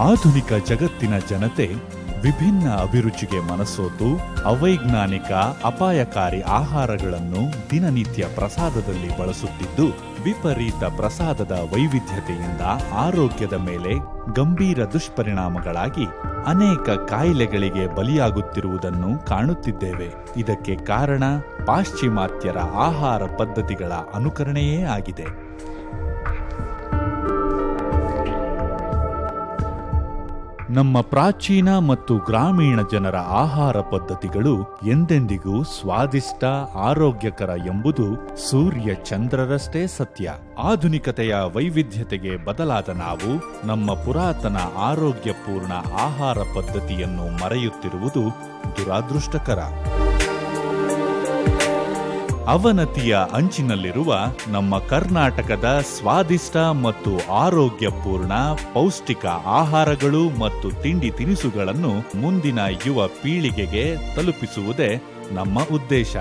ಆಧುನಿಕ ಜಗತ್ತಿನ ಜನತೆ ವಿಭಿನ್ನ ಅಭಿರುಚಿಗೆ ಮನಸೋತು ಅವೈಜ್ಞಾನಿಕ ಅಪಾಯಕಾರಿ ಆಹಾರಗಳನ್ನು ದಿನನಿತ್ಯ ಪ್ರಸಾದದಲ್ಲಿ ಬಳಸುತ್ತಿದ್ದು ವಿಪರೀತ ಪ್ರಸಾದದ ವೈವಿಧ್ಯತೆಯಿಂದ ಆರೋಗ್ಯದ ಮೇಲೆ ಗಂಭೀರ ದುಷ್ಪರಿಣಾಮಗಳಾಗಿ ಅನೇಕ ಕಾಯಿಲೆಗಳಿಗೆ ಬಲಿಯಾಗುತ್ತಿರುವುದನ್ನು ಕಾಣುತ್ತಿದ್ದೇವೆ ಇದಕ್ಕೆ ಕಾರಣ ಪಾಶ್ಚಿಮಾತ್ಯರ ಆಹಾರ ಪದ್ಧತಿಗಳ ಅನುಕರಣೆಯೇ ಆಗಿದೆ ನಮ್ಮ ಪ್ರಾಚೀನ ಮತ್ತು ಗ್ರಾಮೀಣ ಜನರ ಆಹಾರ ಪದ್ಧತಿಗಳು ಎಂದೆಂದಿಗೂ ಸ್ವಾದಿಷ್ಟ ಆರೋಗ್ಯಕರ ಎಂಬುದು ಸೂರ್ಯ ಚಂದ್ರರಷ್ಟೇ ಸತ್ಯ ಆಧುನಿಕತೆಯ ವೈವಿಧ್ಯತೆಗೆ ಬದಲಾದ ನಾವು ನಮ್ಮ ಪುರಾತನ ಆರೋಗ್ಯಪೂರ್ಣ ಆಹಾರ ಪದ್ಧತಿಯನ್ನು ಮರೆಯುತ್ತಿರುವುದು ದುರಾದೃಷ್ಟಕರ ಅವನತಿಯ ಅಂಚಿನಲ್ಲಿರುವ ನಮ್ಮ ಕರ್ನಾಟಕದ ಸ್ವಾದಿಷ್ಟ ಮತ್ತು ಆರೋಗ್ಯಪೂರ್ಣ ಪೌಷ್ಟಿಕ ಆಹಾರಗಳು ಮತ್ತು ತಿಂಡಿ ತಿನಿಸುಗಳನ್ನು ಮುಂದಿನ ಯುವ ಪೀಳಿಗೆಗೆ ತಲುಪಿಸುವುದೇ ನಮ್ಮ ಉದ್ದೇಶ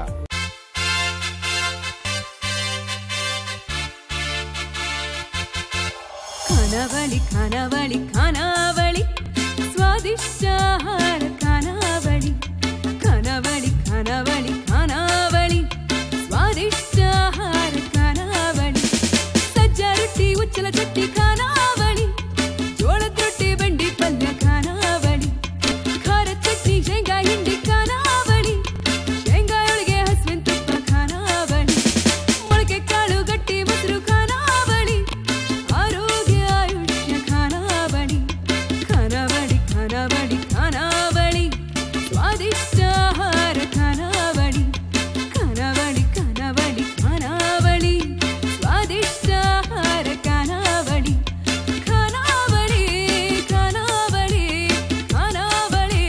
ಖಾನಾವಳಿ ಖಾನಾವಳಿ ಖಾನಾವಳಿ ಸ್ವಾದಿಷ್ಟ ಆಹಾರ ಖಾನಾವಳಿ ಖಾನಾವಳಿ ಖಾನಾವಳಿ ಖಾನಾವಳಿ ಸ್ವಾದಿಷ್ಟ ಆಹಾರ ಖಾನಾವಳಿ ಸಜ್ಜ ರೊಟ್ಟಿ ಉಚ್ಚಲ ಚಟ್ನಿ ಖಾನಾವಳಿ ಜೋಳದ ರೊಟ್ಟಿ ಬಂಡಿ ಪಲ್ಯ ಖಾನಾವಳಿ ಖಾರ ಚಟ್ನಿ ಶೇಂಗಾ ಹಿಂಡಿ ಖಾನಾವಳಿ ಶೇಂಗಾ ಒಳಗೆ ಹಸುವಿನ ತುಪ್ಪ ಖಾನಾವಳಿ ಮೊಳಕೆ ಕಾಳು ಗಟ್ಟಿ ಮೊಸರು ಖಾನಾವಳಿ ಆರೋಗ್ಯ ಆಯುಷ್ಯ ಖಾನಾವಳಿ ಖಾನಾವಳಿ ಖಾನಾವಳಿ ಖಾನಾವಳಿ ಸ್ವಾದಿಷ್ಟ ಆಹಾರ ಖಾನಾವಳಿ ಖಾನಾವಳಿ ಖಾನಾವಳಿ ಖಾನಾವಳಿ ಸ್ವಾದಿಷ್ಟ ಆಹಾರ ಖಾನಾವಳಿ ಖಾನಾವಳಿ ಖಾನಾವಳಿ ಖಾನಾವಳಿ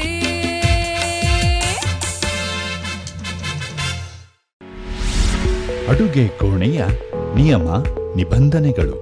ಅಡುಗೆ ಕೋಣೆಯ ನಿಯಮ ನಿಬಂಧನೆಗಳು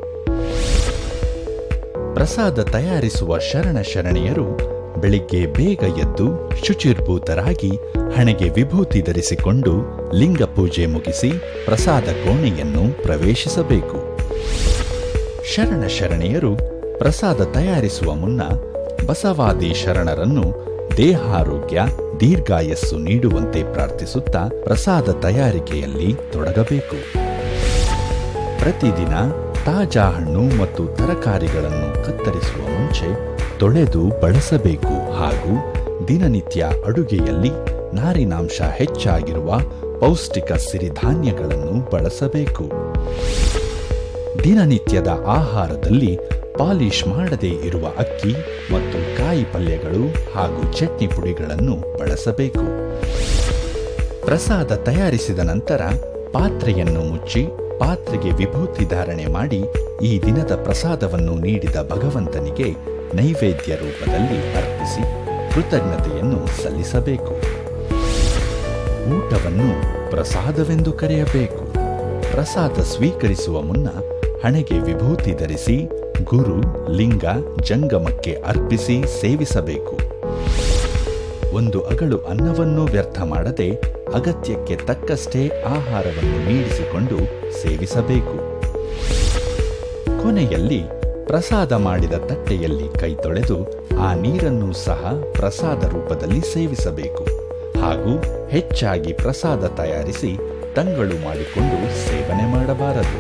ಪ್ರಸಾದ ತಯಾರಿಸುವ ಶರಣ ಶರಣೆಯರು ಬೆಳಿಗ್ಗೆ ಬೇಗ ಎದ್ದು ಶುಚಿರ್ಭೂತರಾಗಿ ಹಣೆಗೆ ವಿಭೂತಿ ಧರಿಸಿಕೊಂಡು ಲಿಂಗ ಪೂಜೆ ಮುಗಿಸಿ ಪ್ರಸಾದ ಕೋಣೆಯನ್ನು ಪ್ರವೇಶಿಸಬೇಕು ಶರಣ ಶರಣೆಯರು ಪ್ರಸಾದ ತಯಾರಿಸುವ ಮುನ್ನ ಬಸವಾದಿ ಶರಣರನ್ನು ದೇಹಾರೋಗ್ಯ ದೀರ್ಘಾಯಸ್ಸು ನೀಡುವಂತೆ ಪ್ರಾರ್ಥಿಸುತ್ತಾ ಪ್ರಸಾದ ತಯಾರಿಕೆಯಲ್ಲಿ ತೊಡಗಬೇಕು ಪ್ರತಿದಿನ ತಾಜಾ ಹಣ್ಣು ಮತ್ತು ತರಕಾರಿಗಳನ್ನು ಕತ್ತರಿಸುವ ಮುಂಚೆ ತೊಳೆದು ಬಳಸಬೇಕು ಹಾಗೂ ದಿನನಿತ್ಯ ಅಡುಗೆಯಲ್ಲಿ ನಾರಿನಾಂಶ ಹೆಚ್ಚಾಗಿರುವ ಪೌಷ್ಟಿಕ ಸಿರಿಧಾನ್ಯಗಳನ್ನು ಬಳಸಬೇಕು ದಿನನಿತ್ಯದ ಆಹಾರದಲ್ಲಿ ಪಾಲಿಶ್ ಮಾಡದೇ ಇರುವ ಅಕ್ಕಿ ಮತ್ತು ಕಾಯಿ ಪಲ್ಯಗಳು ಹಾಗೂ ಚಟ್ನಿ ಪುಡಿಗಳನ್ನು ಬಳಸಬೇಕು ಪ್ರಸಾದ ತಯಾರಿಸಿದ ನಂತರ ಪಾತ್ರೆಯನ್ನು ಮುಚ್ಚಿ ಪಾತ್ರೆಗೆ ವಿಭೂತಿ ಧಾರಣೆ ಮಾಡಿ ಈ ದಿನದ ಪ್ರಸಾದವನ್ನು ನೀಡಿದ ಭಗವಂತನಿಗೆ ನೈವೇದ್ಯ ರೂಪದಲ್ಲಿ ಅರ್ಪಿಸಿ ಕೃತಜ್ಞತೆಯನ್ನು ಸಲ್ಲಿಸಬೇಕು ಊಟವನ್ನು ಪ್ರಸಾದವೆಂದು ಕರೆಯಬೇಕು ಪ್ರಸಾದ ಸ್ವೀಕರಿಸುವ ಮುನ್ನ ಹಣೆಗೆ ವಿಭೂತಿ ಧರಿಸಿ ಗುರು ಲಿಂಗ ಜಂಗಮಕ್ಕೆ ಅರ್ಪಿಸಿ ಸೇವಿಸಬೇಕು ಒಂದು ಅಗಳು ಅನ್ನವನ್ನು ವ್ಯರ್ಥ ಮಾಡದೆ ಅಗತ್ಯಕ್ಕೆ ತಕ್ಕಷ್ಟೇ ಆಹಾರವನ್ನು ನೀಡಿಸಿಕೊಂಡು ಸೇವಿಸಬೇಕು ಕೊನೆಯಲ್ಲಿ ಪ್ರಸಾದ ಮಾಡಿದ ತಟ್ಟೆಯಲ್ಲಿ ಕೈ ತೊಳೆದು ಆ ನೀರನ್ನು ಸಹ ಪ್ರಸಾದ ರೂಪದಲ್ಲಿ ಸೇವಿಸಬೇಕು ಹಾಗೂ ಹೆಚ್ಚಾಗಿ ಪ್ರಸಾದ ತಯಾರಿಸಿ ತಂಗಳು ಮಾಡಿಕೊಂಡು ಸೇವನೆ ಮಾಡಬಾರದು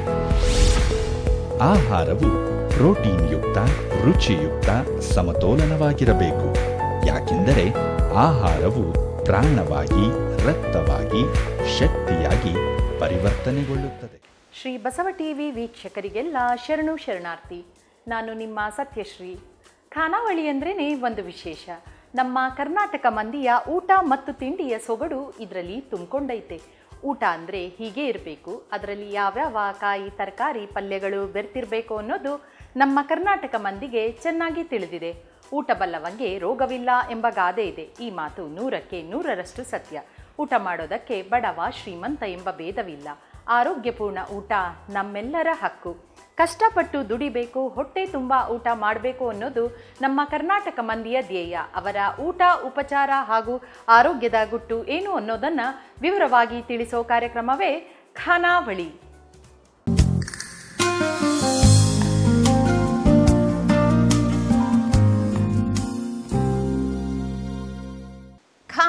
ಆಹಾರವು ಪ್ರೋಟೀನ್ ಯುಕ್ತ ರುಚಿಯುಕ್ತ ಸಮತೋಲನವಾಗಿರಬೇಕು ಯಾಕೆಂದರೆ ಆಹಾರವು ಪ್ರಾಣವಾಗಿ ರಕ್ತವಾಗಿ ಶಕ್ತಿಯಾಗಿ ಪರಿವರ್ತನೆಗೊಳ್ಳುತ್ತದೆ ಶ್ರೀ ಬಸವ ಟಿವಿ ವೀಕ್ಷಕರಿಗೆಲ್ಲ ಶರಣು ಶರಣಾರ್ಥಿ ನಾನು ನಿಮ್ಮ ಸತ್ಯಶ್ರೀ ಖಾನಾವಳಿ ಅಂದ್ರೇ ಒಂದು ವಿಶೇಷ ನಮ್ಮ ಕರ್ನಾಟಕ ಮಂದಿಯ ಊಟ ಮತ್ತು ತಿಂಡಿಯ ಸೊಗಡು ಇದರಲ್ಲಿ ತುಂಬಿಕೊಂಡೈತೆ ಊಟ ಅಂದರೆ ಹೀಗೆ ಇರಬೇಕು ಅದರಲ್ಲಿ ಯಾವ್ಯಾವ ಕಾಯಿ ತರಕಾರಿ ಪಲ್ಯಗಳು ಬೆರ್ತಿರಬೇಕು ಅನ್ನೋದು ನಮ್ಮ ಕರ್ನಾಟಕ ಮಂದಿಗೆ ಚೆನ್ನಾಗಿ ತಿಳಿದಿದೆ ಊಟ ಬಲ್ಲವಂಗೆ ರೋಗವಿಲ್ಲ ಎಂಬ ಗಾದೆ ಇದೆ ಈ ಮಾತು ನೂರಕ್ಕೆ ನೂರರಷ್ಟು ಸತ್ಯ ಊಟ ಮಾಡೋದಕ್ಕೆ ಬಡವ ಶ್ರೀಮಂತ ಎಂಬ ಭೇದವಿಲ್ಲ ಆರೋಗ್ಯಪೂರ್ಣ ಊಟ ನಮ್ಮೆಲ್ಲರ ಹಕ್ಕು ಕಷ್ಟಪಟ್ಟು ದುಡಿಬೇಕು ಹೊಟ್ಟೆ ತುಂಬ ಊಟ ಮಾಡಬೇಕು ಅನ್ನೋದು ನಮ್ಮ ಕರ್ನಾಟಕ ಮಂದಿಯ ಧ್ಯೇಯ ಅವರ ಊಟ ಉಪಚಾರ ಹಾಗೂ ಆರೋಗ್ಯದ ಗುಟ್ಟು ಏನು ಅನ್ನೋದನ್ನು ವಿವರವಾಗಿ ತಿಳಿಸೋ ಕಾರ್ಯಕ್ರಮವೇ ಖಾನಾವಳಿ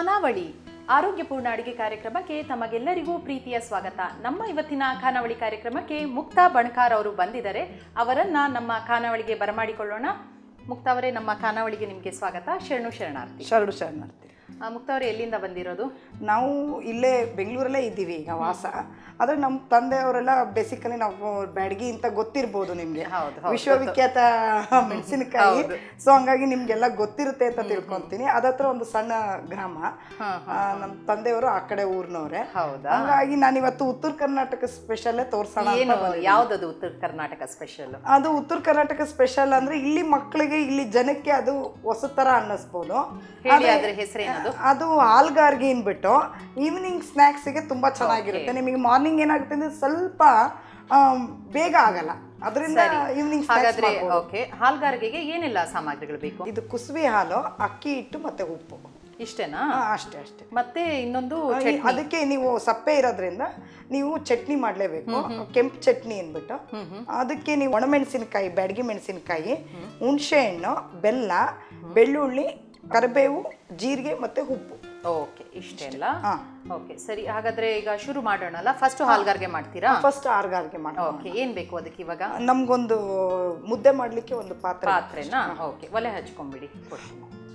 ಖಾನಾವಳಿ ಆರೋಗ್ಯಪೂರ್ಣ ಅಡಿಗೆ ಕಾರ್ಯಕ್ರಮಕ್ಕೆ ತಮಗೆಲ್ಲರಿಗೂ ಪ್ರೀತಿಯ ಸ್ವಾಗತ ನಮ್ಮ ಇವತ್ತಿನ ಖಾನಾವಳಿ ಕಾರ್ಯಕ್ರಮಕ್ಕೆ ಮುಕ್ತಾ ಬಣಕಾರ್ ಅವರು ಬಂದಿದ್ದಾರೆ ಅವರನ್ನ ನಮ್ಮ ಖಾನಾವಳಿಗೆ ಬರಮಾಡಿಕೊಳ್ಳೋಣ ಮುಕ್ತಾ ಅವರೇ ನಮ್ಮ ಖಾನಾವಳಿಗೆ ನಿಮಗೆ ಸ್ವಾಗತ ಶರಣು ಶರಣಾರ್ಥಿ ಶರಡು ಶರಣಾರ್ಥಿ ಆ, ಮುಕ್ತಾ ಅವರೇ ಎಲ್ಲಿಂದ ಬಂದಿರೋದು ನಾವು ಇಲ್ಲೇ ಬೆಂಗಳೂರಲ್ಲೇ ಇದ್ದೀವಿ ಈಗ ವಾಸ ಆದರೆ ನಮ್ಮ ತಂದೆಯವರೆಲ್ಲ ಬೇಸಿಕಲಿ ನಾವು ಬ್ಯಾಡಗಿ ಅಂತ ಗೊತ್ತಿರ್ಬೋದು ನಿಮಗೆ ಹೌದು, ಹೌದು, ವಿಶ್ವವಿಖ್ಯಾತ ಮೆಣಸಿನಕಾಯಿ ಸೊ ಹಂಗಾಗಿ ನಿಮ್ಗೆಲ್ಲ ಗೊತ್ತಿರುತ್ತೆ ಅಂತ ತಿಳ್ಕೊಂತೀನಿ ಅದತ್ರ ಒಂದು ಸಣ್ಣ ಗ್ರಾಮ ಆ, ನಮ್ಮ ತಂದೆಯವರು ಆ ಕಡೆ ಊರಿನವ್ರೆ ಹೌದಾ ಹಂಗಾಗಿ ನಾನು ಇವತ್ತು ಉತ್ತರ ಕರ್ನಾಟಕ ಸ್ಪೆಷಲ್ಲೇ ತೋರ್ಸೋಣ ಅಂತ ಏನು ಬಂದಿದ್ದೀನಿ. ಯಾವ್ದದು ಉತ್ತರ ಕರ್ನಾಟಕ ಸ್ಪೆಷಲ್ ಅದು ಉತ್ತರ ಕರ್ನಾಟಕ ಸ್ಪೆಷಲ್ ಅಂದ್ರೆ ಇಲ್ಲಿ ಮಕ್ಕಳಿಗೆ ಇಲ್ಲಿ ಜನಕ್ಕೆ ಅದು ಹೊಸ ತರ ಅನ್ನಿಸ್ಬೋದು ಹೇಳಿ ಆದ್ರೆ ಅದ್ರ ಹೆಸರೇನದು ಅದು ಹಾಲ್ಗಾರ್ಗೆ ಏನ್ಬಿಟ್ಟು ಈವ್ನಿಂಗ್ ಸ್ನ್ಯಾಕ್ಸಿಗೆ ತುಂಬಾ ಚೆನ್ನಾಗಿರುತ್ತೆ ನಿಮಗೆ ಮಾರ್ನಿಂಗ್ ಏನಾಗುತ್ತೆ ಅಂದ್ರೆ ಸ್ವಲ್ಪ ಆಮ್, ಬೇಗ ಆಗಲ್ಲ ಅದರಿಂದ ಈವ್ನಿಂಗ್ ಹಾಗಾದ್ರೆ ಓಕೆ ಹಾಲ್ಗಾರಿಕೆಗೆ ಏನೆಲ್ಲ ಸಾಮಗ್ರಿಗಳು ಬೇಕು ಇದು ಕುಸುಬೆ ಹಾಲು ಅಕ್ಕಿ ಹಿಟ್ಟು ಮತ್ತೆ ಉಪ್ಪು ಇಷ್ಟೇನಾ ಹಾ, ಅಷ್ಟೇ ಅಷ್ಟೇ ಮತ್ತೆ ಇನ್ನೊಂದು ಈ- ಅದಕ್ಕೆ ನೀವು ಸಪ್ಪೆ ಇರೋದ್ರಿಂದ ನೀವು ಚಟ್ನಿ ಮಾಡಲೇಬೇಕು ಕೆಂಪು ಚಟ್ನಿ ಅಂದ್ಬಿಟ್ಟು ಅದಕ್ಕೆ ನೀವು ಒಣಮೆಣಸಿನಕಾಯಿ ಬ್ಯಾಡಗಿ ಮೆಣಸಿನಕಾಯಿ ಹುಣಸೆ ಹಣ್ಣು ಬೆಲ್ಲ ಬೆಳ್ಳುಳ್ಳಿ ಕರಿಬೇವು ಜೀರಿಗೆ ಮತ್ತೆ ಉಪ್ಪು ಓಕೆ ಇಷ್ಟೆಲ್ಲ ಹಾ. ಓಕೆ ಸರಿ ಹಾಗಾದ್ರೆ ಈಗ ಶುರು ಮಾಡೋಣಲ್ಲ ಫಸ್ಟ್ ಹಾಲ್ಗಾರ್ಗೆ ಮಾಡ್ತೀರಾ ಫಸ್ಟ್ ಆರ್ಗಾರ್ಗೆ ಮಾಡಿ ಓಕೆ ಏನ್ ಬೇಕು ಅದಕ್ಕೆ ಇವಾಗ ನಮ್ಗೊಂದು ಮುದ್ದೆ ಮಾಡ್ಲಿಕ್ಕೆ ಒಂದು ಪಾತ್ರೆ ಪಾತ್ರೆನಾ ಓಕೆ ಒಲೆ ಹಚ್ಕೊಂಡ್ಬಿಡಿ ಕೊಡಿ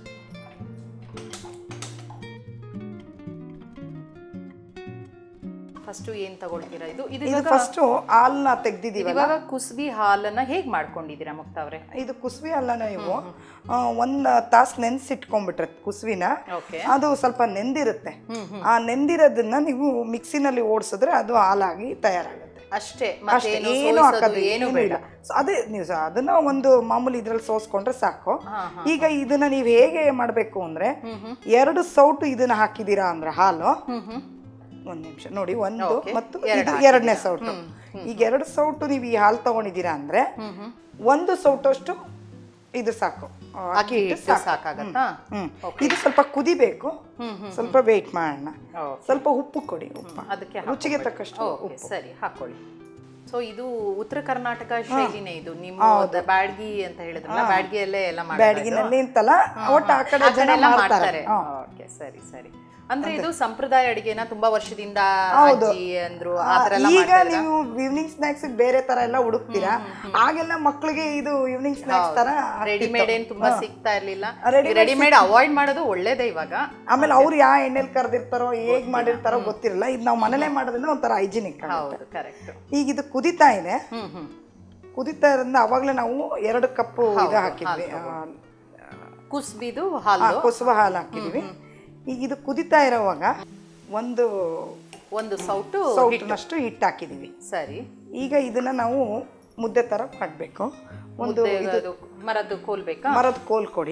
ಫಸ್ಟ್ ಏನ್ ತಗೊಳ್ತೀರಾ ಇದು ಇದು ಇದು ಇವಾಗ ಫಸ್ಟು ಹಾಲನ್ನ ತೆಗ್ದಿದೀವಲ್ಲ ಇವಾಗ ಕುಸ್ಬಿ ಹಾಲನ್ನ ಹೇಗ್ ಮಾಡ್ಕೊಂಡಿದ್ದೀರಾ ಮುಕ್ತಾವ್ರೆ ಇದು ಕುಸುವಿ ಅಲ್ಲನ ನೀವು ಆ, ಒಂದ್ ತಾಸು ನೆನ್ಸಿಟ್ಕೊಂಡ್ಬಿಟ್ರೆ ಕುಸುವಿನ ಓಕೆ ಅದು ಸ್ವಲ್ಪ ನೆಂದಿರುತ್ತೆ ಆ ನೆಂದಿರೋದನ್ನ ನೀವು ಮಿಕ್ಸಿನಲ್ಲಿ ಓಡಿಸಿದ್ರೆ ಅದು ಹಾಲಾಗಿ ತಯಾರಾಗುತ್ತೆ ಅಷ್ಟೇ ಅಷ್ಟೇ ಮತ್ತೆ ಏನು ಹಾಕೋದು ಏನು ಏನು ಬೇಡ ಇಲ್ಲ ಸೊ ಅದೇ ನೀವು ಸ- ಅದನ್ನ ಒಂದು ಮಾಮೂಲಿ ಇದ್ರಲ್ಲಿ ಸೋಸ್ಕೊಂಡ್ರೆ ಸಾಕು ಹಾ, ಈಗ ಇದನ್ನ ನೀವು ಹೇಗೆ ಮಾಡಬೇಕು ಅಂದ್ರೆ ಎರಡು ಸೌಟು ಇದನ್ನ ಹಾಕಿದೀರಾ ಅಂದ್ರೆ ಹಾಲು ಹ್ಮ್ ಹ್ಮ್ ಒಂದ್ ನಿಮಿಷ ನೋಡಿ ಒಂದು Okay. ಮತ್ತು ಎರಡು ಇದು ಎರಡನೇ ಸೌಟು ಈಗ ಎರಡು ಸೌಟು ನೀವು ಈ ಹಾಲು ತಗೊಂಡಿದ್ದೀರಾ ಅಂದ್ರೆ ಹ್ಮ್ ಹ್ಮ್ ಒಂದು ಸೌಟಷ್ಟು ಇದು ಸಾಕು ಆ, ಅಕ್ಕಿ ಹಿಟ್ಟು ಸಾಕಾಗತ್ತಾ ಹ್ಮ್ ಇದು ಸ್ವಲ್ಪ ಕುದಿಬೇಕು ಸ್ವಲ್ಪ ವೇಟ್ ಮಾಡೋಣ ಓಕೆ ಸ್ವಲ್ಪ ಉಪ್ಪು ಕೊಡಿ ಉಪ್ಪು ಅದಕ್ಕೆ ರುಚಿಗೆ ತಕ್ಕಷ್ಟು ಓಕೆ ಸರಿ ಹಾಕೊಳ್ಳಿ ಸೊ ಇದು ಉತ್ತರ ಕರ್ನಾಟಕ ಶೈಲಿನೇ ಇದು ನಿಮ್ಮ ಬ್ಯಾಡ್ಗಿ ಅಂತ ಹೇಳಿದ್ರಲ್ಲ ಬ್ಯಾಡ್ಗಿಯಲ್ಲೇ ಎಲ್ಲ ಮಾಡ್ತಾರೆ ಬ್ಯಾಡಗಿನಲ್ಲಿ ಅಂತಲ್ಲ ಒಟ್ಟು ಆ ಕಡೆ ಜನ ಮಾಡ್ತಾರೆ ಹಾ. ಓಕೆ ಸರಿ ಸರಿ ಅಂದ್ರೆ ಇದು ಸಂಪ್ರದಾಯ ಅಡಿಗೆನ ತುಂಬಾ ವರ್ಷದಿಂದ ಅಜ್ಜಿ ಅಂದ್ರು ಆ ಥರ ಎಲ್ಲ ಈಗ ನೀವು ಈವ್ನಿಂಗ್ ಸ್ನಾಕ್ಸ್ ಬೇರೆ ತರ ಎಲ್ಲ ಹುಡುಕ್ತೀರಾ ಆಗೆಲ್ಲ ಮಕ್ಕಳಿಗೆ ಇದು ಈವ್ನಿಂಗ್ ಸ್ನಾಕ್ಸ್ ತರ ರೆಡಿಮೇಡ್ ಏನ್ ತುಂಬಾ ಸಿಗ್ತಾ ಇರ್ಲಿಲ್ಲ Readymade ರೆಡಿಮೇಡ್ ಅವಾಯ್ಡ್ ಮಾಡೋದು ಒಳ್ಳೇದೇ ಇವಾಗ ಆಮೇಲೆ ಅವ್ರು ಯಾವ ಎಣ್ಣೆಲಿ ಕರೆದಿರ್ತಾರೋ ಹೇಗ್ ಮಾಡಿರ್ತಾರೋ ಗೊತ್ತಿರಲ್ಲ ಇದು ನಾವು ಮನೇಲೆ ಮಾಡೋದ್ರಿಂದ ಒಂಥರ ಹೈಜಿನಿಕ್ ಹೌದು ಕರೆಕ್ಟ್ ಈಗ ಇದು ಕುದಿತಾ ಇದೆ ಹ್ಮ್ ಹ್ಮ್ ಕುದಿತಾ ಇರೋದ್ರಿಂದ ಅವಾಗಲೇ ನಾವು ಎರಡು ಕಪ್ಪು ಇದು ಹಾಕಿದ್ವಿ ಆ, ಕುಸ್ಬಿದು ಆ, ಹಾಲು ಕುಸುವ ಹಾಲು ಹಾಕಿದ್ವಿ ಈಗ ಇದು ಕುದಿತಾ ಇರೋವಾಗ ಒಂದು ಒಂದು ಸೌಟು ಸೌಟಿನಷ್ಟು ಹಿಟ್ಟು ಹಾಕಿದೀವಿ ಸರಿ ಈಗ ಇದನ್ನ ನಾವು ಮುದ್ದೆ ತರ ಮಾಡಬೇಕು ಒಂದು ಮುದ್ದೆ ಅದು ಮರದ್ದು ಕೋಲ್ ಬೇಕಾ ಮರದ ಕೋಲ್ ಕೊಡಿ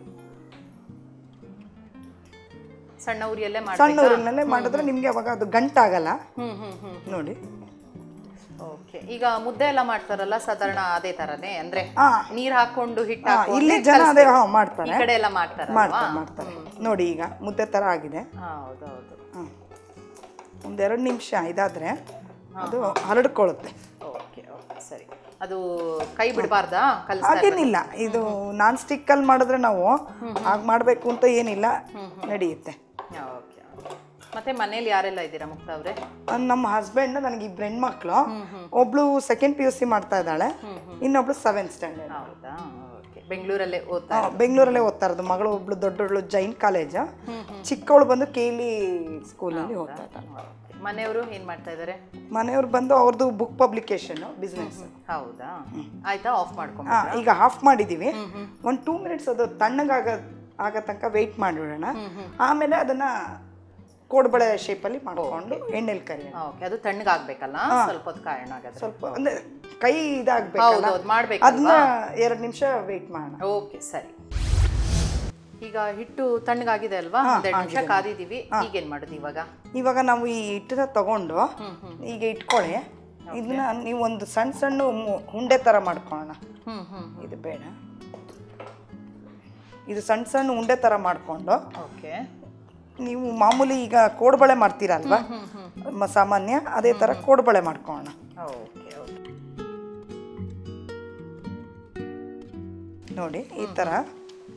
ಸಣ್ಣ ಉರಿಯಲ್ಲೇ ಸಣ್ಣ ಮಾಡ್ಬೇಕಾ ಊರಿನಲ್ಲೇ ಮಾಡಿದ್ರೆ ನಿಮ್ಗೆ ಅವಾಗ ಅದು ಗಂಟಾಗಲ್ಲ ಹ್ಮ್ ಹ್ಮ್ ಹ್ಮ್ ನೋಡಿ ಓಕೆ ಈಗ ಮುದ್ದೆ ಎಲ್ಲ ಮಾಡ್ತಾರಲ್ಲ ಸಾಧಾರಣ ಅದೇ ತರನೇ ಅಂದ್ರೆ ಹಾ. ನೀರ್ ಹಾಕೊಂಡು ಹಿಟ್ಟು ಹಾ, ಹಾಕೊಂಡು ಇಲ್ಲಿ ಜನ ಅದೇ ಹಾ ಈ ಮಾಡ್ತಾರೆ ಕಡೆ ಎಲ್ಲ ಮಾಡ್ತಾರ ಮಾಡ್ತಾರೆ ಮಾಡ್ತಾರೆ ನೋಡಿ ಈಗ ಮುದ್ದೆ ತರ ಆಗಿದೆ ಹೌದೌದು ಹ್ಮ್. ಒಂದೆರಡು ನಿಮಿಷ ಇದಾದ್ರೆ ಅದು ಹರಡ್ಕೊಳ್ಳುತ್ತೆ ಓಕೆ ಓಕೆ ಸರಿ ಅದು ಕೈ ಬಿಡಬಾರ್ದಾ ಕಲಿಸ್ತಾ ಹಾಗೇನಿಲ್ಲ ಇದು ನಾನ್ ಸ್ಟಿಕ್ ಅಲ್ಲಿ ಮಾಡಿದ್ರೆ ನಾವು ಹಾಗೆ ಮಾಡಬೇಕು ಅಂತ ಏನಿಲ್ಲ ನಡೆಯುತ್ತೆ ಓಕೆ ಮತ್ತೆ ಮನೇಲಿ ಯಾರೆಲ್ಲ ಇದ್ದೀರಾ ಮುಕ್ತ ಅವ್ರೆ ಅಹ್, ನಮ್ಮ ಹಸ್ಬೆಂಡ್ ನನಗೆ ಇಬ್ರು ಹೆಣ್ಮಕ್ಳು ಒಬ್ಳು ಸೆಕೆಂಡ್ ಪಿ ಯು ಸಿ ಮಾಡ್ತಾ ಇದ್ದಾಳೆ ಇನ್ನೊಬ್ಳು ಸೆವೆಂತ್ ಸ್ಟ್ಯಾಂಡರ್ಡ್ ಹೌದಾ ಓಕೆ ಬೆಂಗಳೂರಲ್ಲೇ ಓದ್ತಾ ಬೆಂಗಳೂರಲ್ಲೇ ಓದ್ತಾ ಇರೋದು ಮಗಳು ಒಬ್ಳು ದೊಡ್ಡವಳು ಜೈನ್ ಕಾಲೇಜ್ ಚಿಕ್ಕವಳು ಬಂದು ಕೇಲಿ ಸ್ಕೂಲಲ್ಲಿ ಓದ್ತಾ ಇದ್ದಾಳೆ Okay. ಮನೆಯವರು ಏನ್ ಮಾಡ್ತಾ ಇದ್ದಾರೆ ಮನೆಯವ್ರು ಬಂದು ಅವ್ರದ್ದು ಬುಕ್ ಪಬ್ಲಿಕೇಶನ್ ಬಿಸ್ನೆಸ್ ಹೌದಾ ಆಯ್ತಾ ಆಫ್ ಮಾಡ್ಕೊಂಬ ಈಗ ಆಫ್ ಮಾಡಿದೀವಿ ಒಂದು ಟೂ ಮಿನಿಟ್ಸ್ ಅದು ತಣ್ಣಗಾಗ ಆಗೋ ತನಕ ವೆಯ್ಟ್ ಮಾಡಿಬಿಡೋಣ ಆಮೇಲೆ ಅದನ್ನ ಕೋಡ್ಬಳೆ ಶೇಪಲ್ಲಿ ಮಾಡ್ಕೊಂಡು ಎಣ್ಣೆಲಿ ಕರಿಯೋಣ ಓಕೆ ಅದು ತಣ್ಣಗಾಗ್ಬೇಕಲ್ಲ ಸ್ವಲ್ಪ ಹೊತ್ತು ಕಾಯೋಣ ಹಾಗಾದ್ರೆ ಸ್ವಲ್ಪ ಅಂದ್ರೆ ಕೈ ಇದಾಗಬೇಕಲ್ಲ ಹೌದೌದು ಮಾಡ್ಬೇಕಲ್ವಾ ಅದನ್ನ ಎರಡು ನಿಮಿಷ ವೆಯ್ಟ್ ಮಾಡೋಣ ಓಕೆ ಸರಿ ಈಗ ಹಿಟ್ಟು ತಣ್ಣಗಾಗಿದೆ ಅಲ್ವಾ ಒಂದೆರಡು ನಿಮಿಷ ಕಾದಿದೀವಿ ಈಗೇನ್ ಮಾಡೋದು ಇವಾಗ ಇವಾಗ ನಾವು ಈ ಹಿಟ್ಟನ್ನ ತಗೊಂಡು ಈಗ ಇಟ್ಕೊಳ್ಳಿ ಇದನ್ನ ನೀವು ಒಂದು ಸಣ್ಣ ಸಣ್ಣ ಮು- ಉಂಡೆ ಥರ ಮಾಡ್ಕೊಳ್ಳೋಣ ಹ್ಮ್ ಹ್ಮ್ ಇದು ಬೇಡ ಇದು ಸಣ್ಣ ಸಣ್ಣ ಉಂಡೆ ಥರ ಮಾಡಿಕೊಂಡು ಓಕೆ ನೀವು ಮಾಮೂಲಿ ಈಗ ಕೋಡ್ಬಳೆ ಮಾಡ್ತೀರಲ್ವಾ ಮ- ಸಾಮಾನ್ಯ ಅದೇ ಥರ ಕೋಡ್ಬಳೆ ಮಾಡ್ಕೊಳ್ಳೋಣ ಓಕೆ ಓಕೆ ನೋಡಿ ಈ ಥರ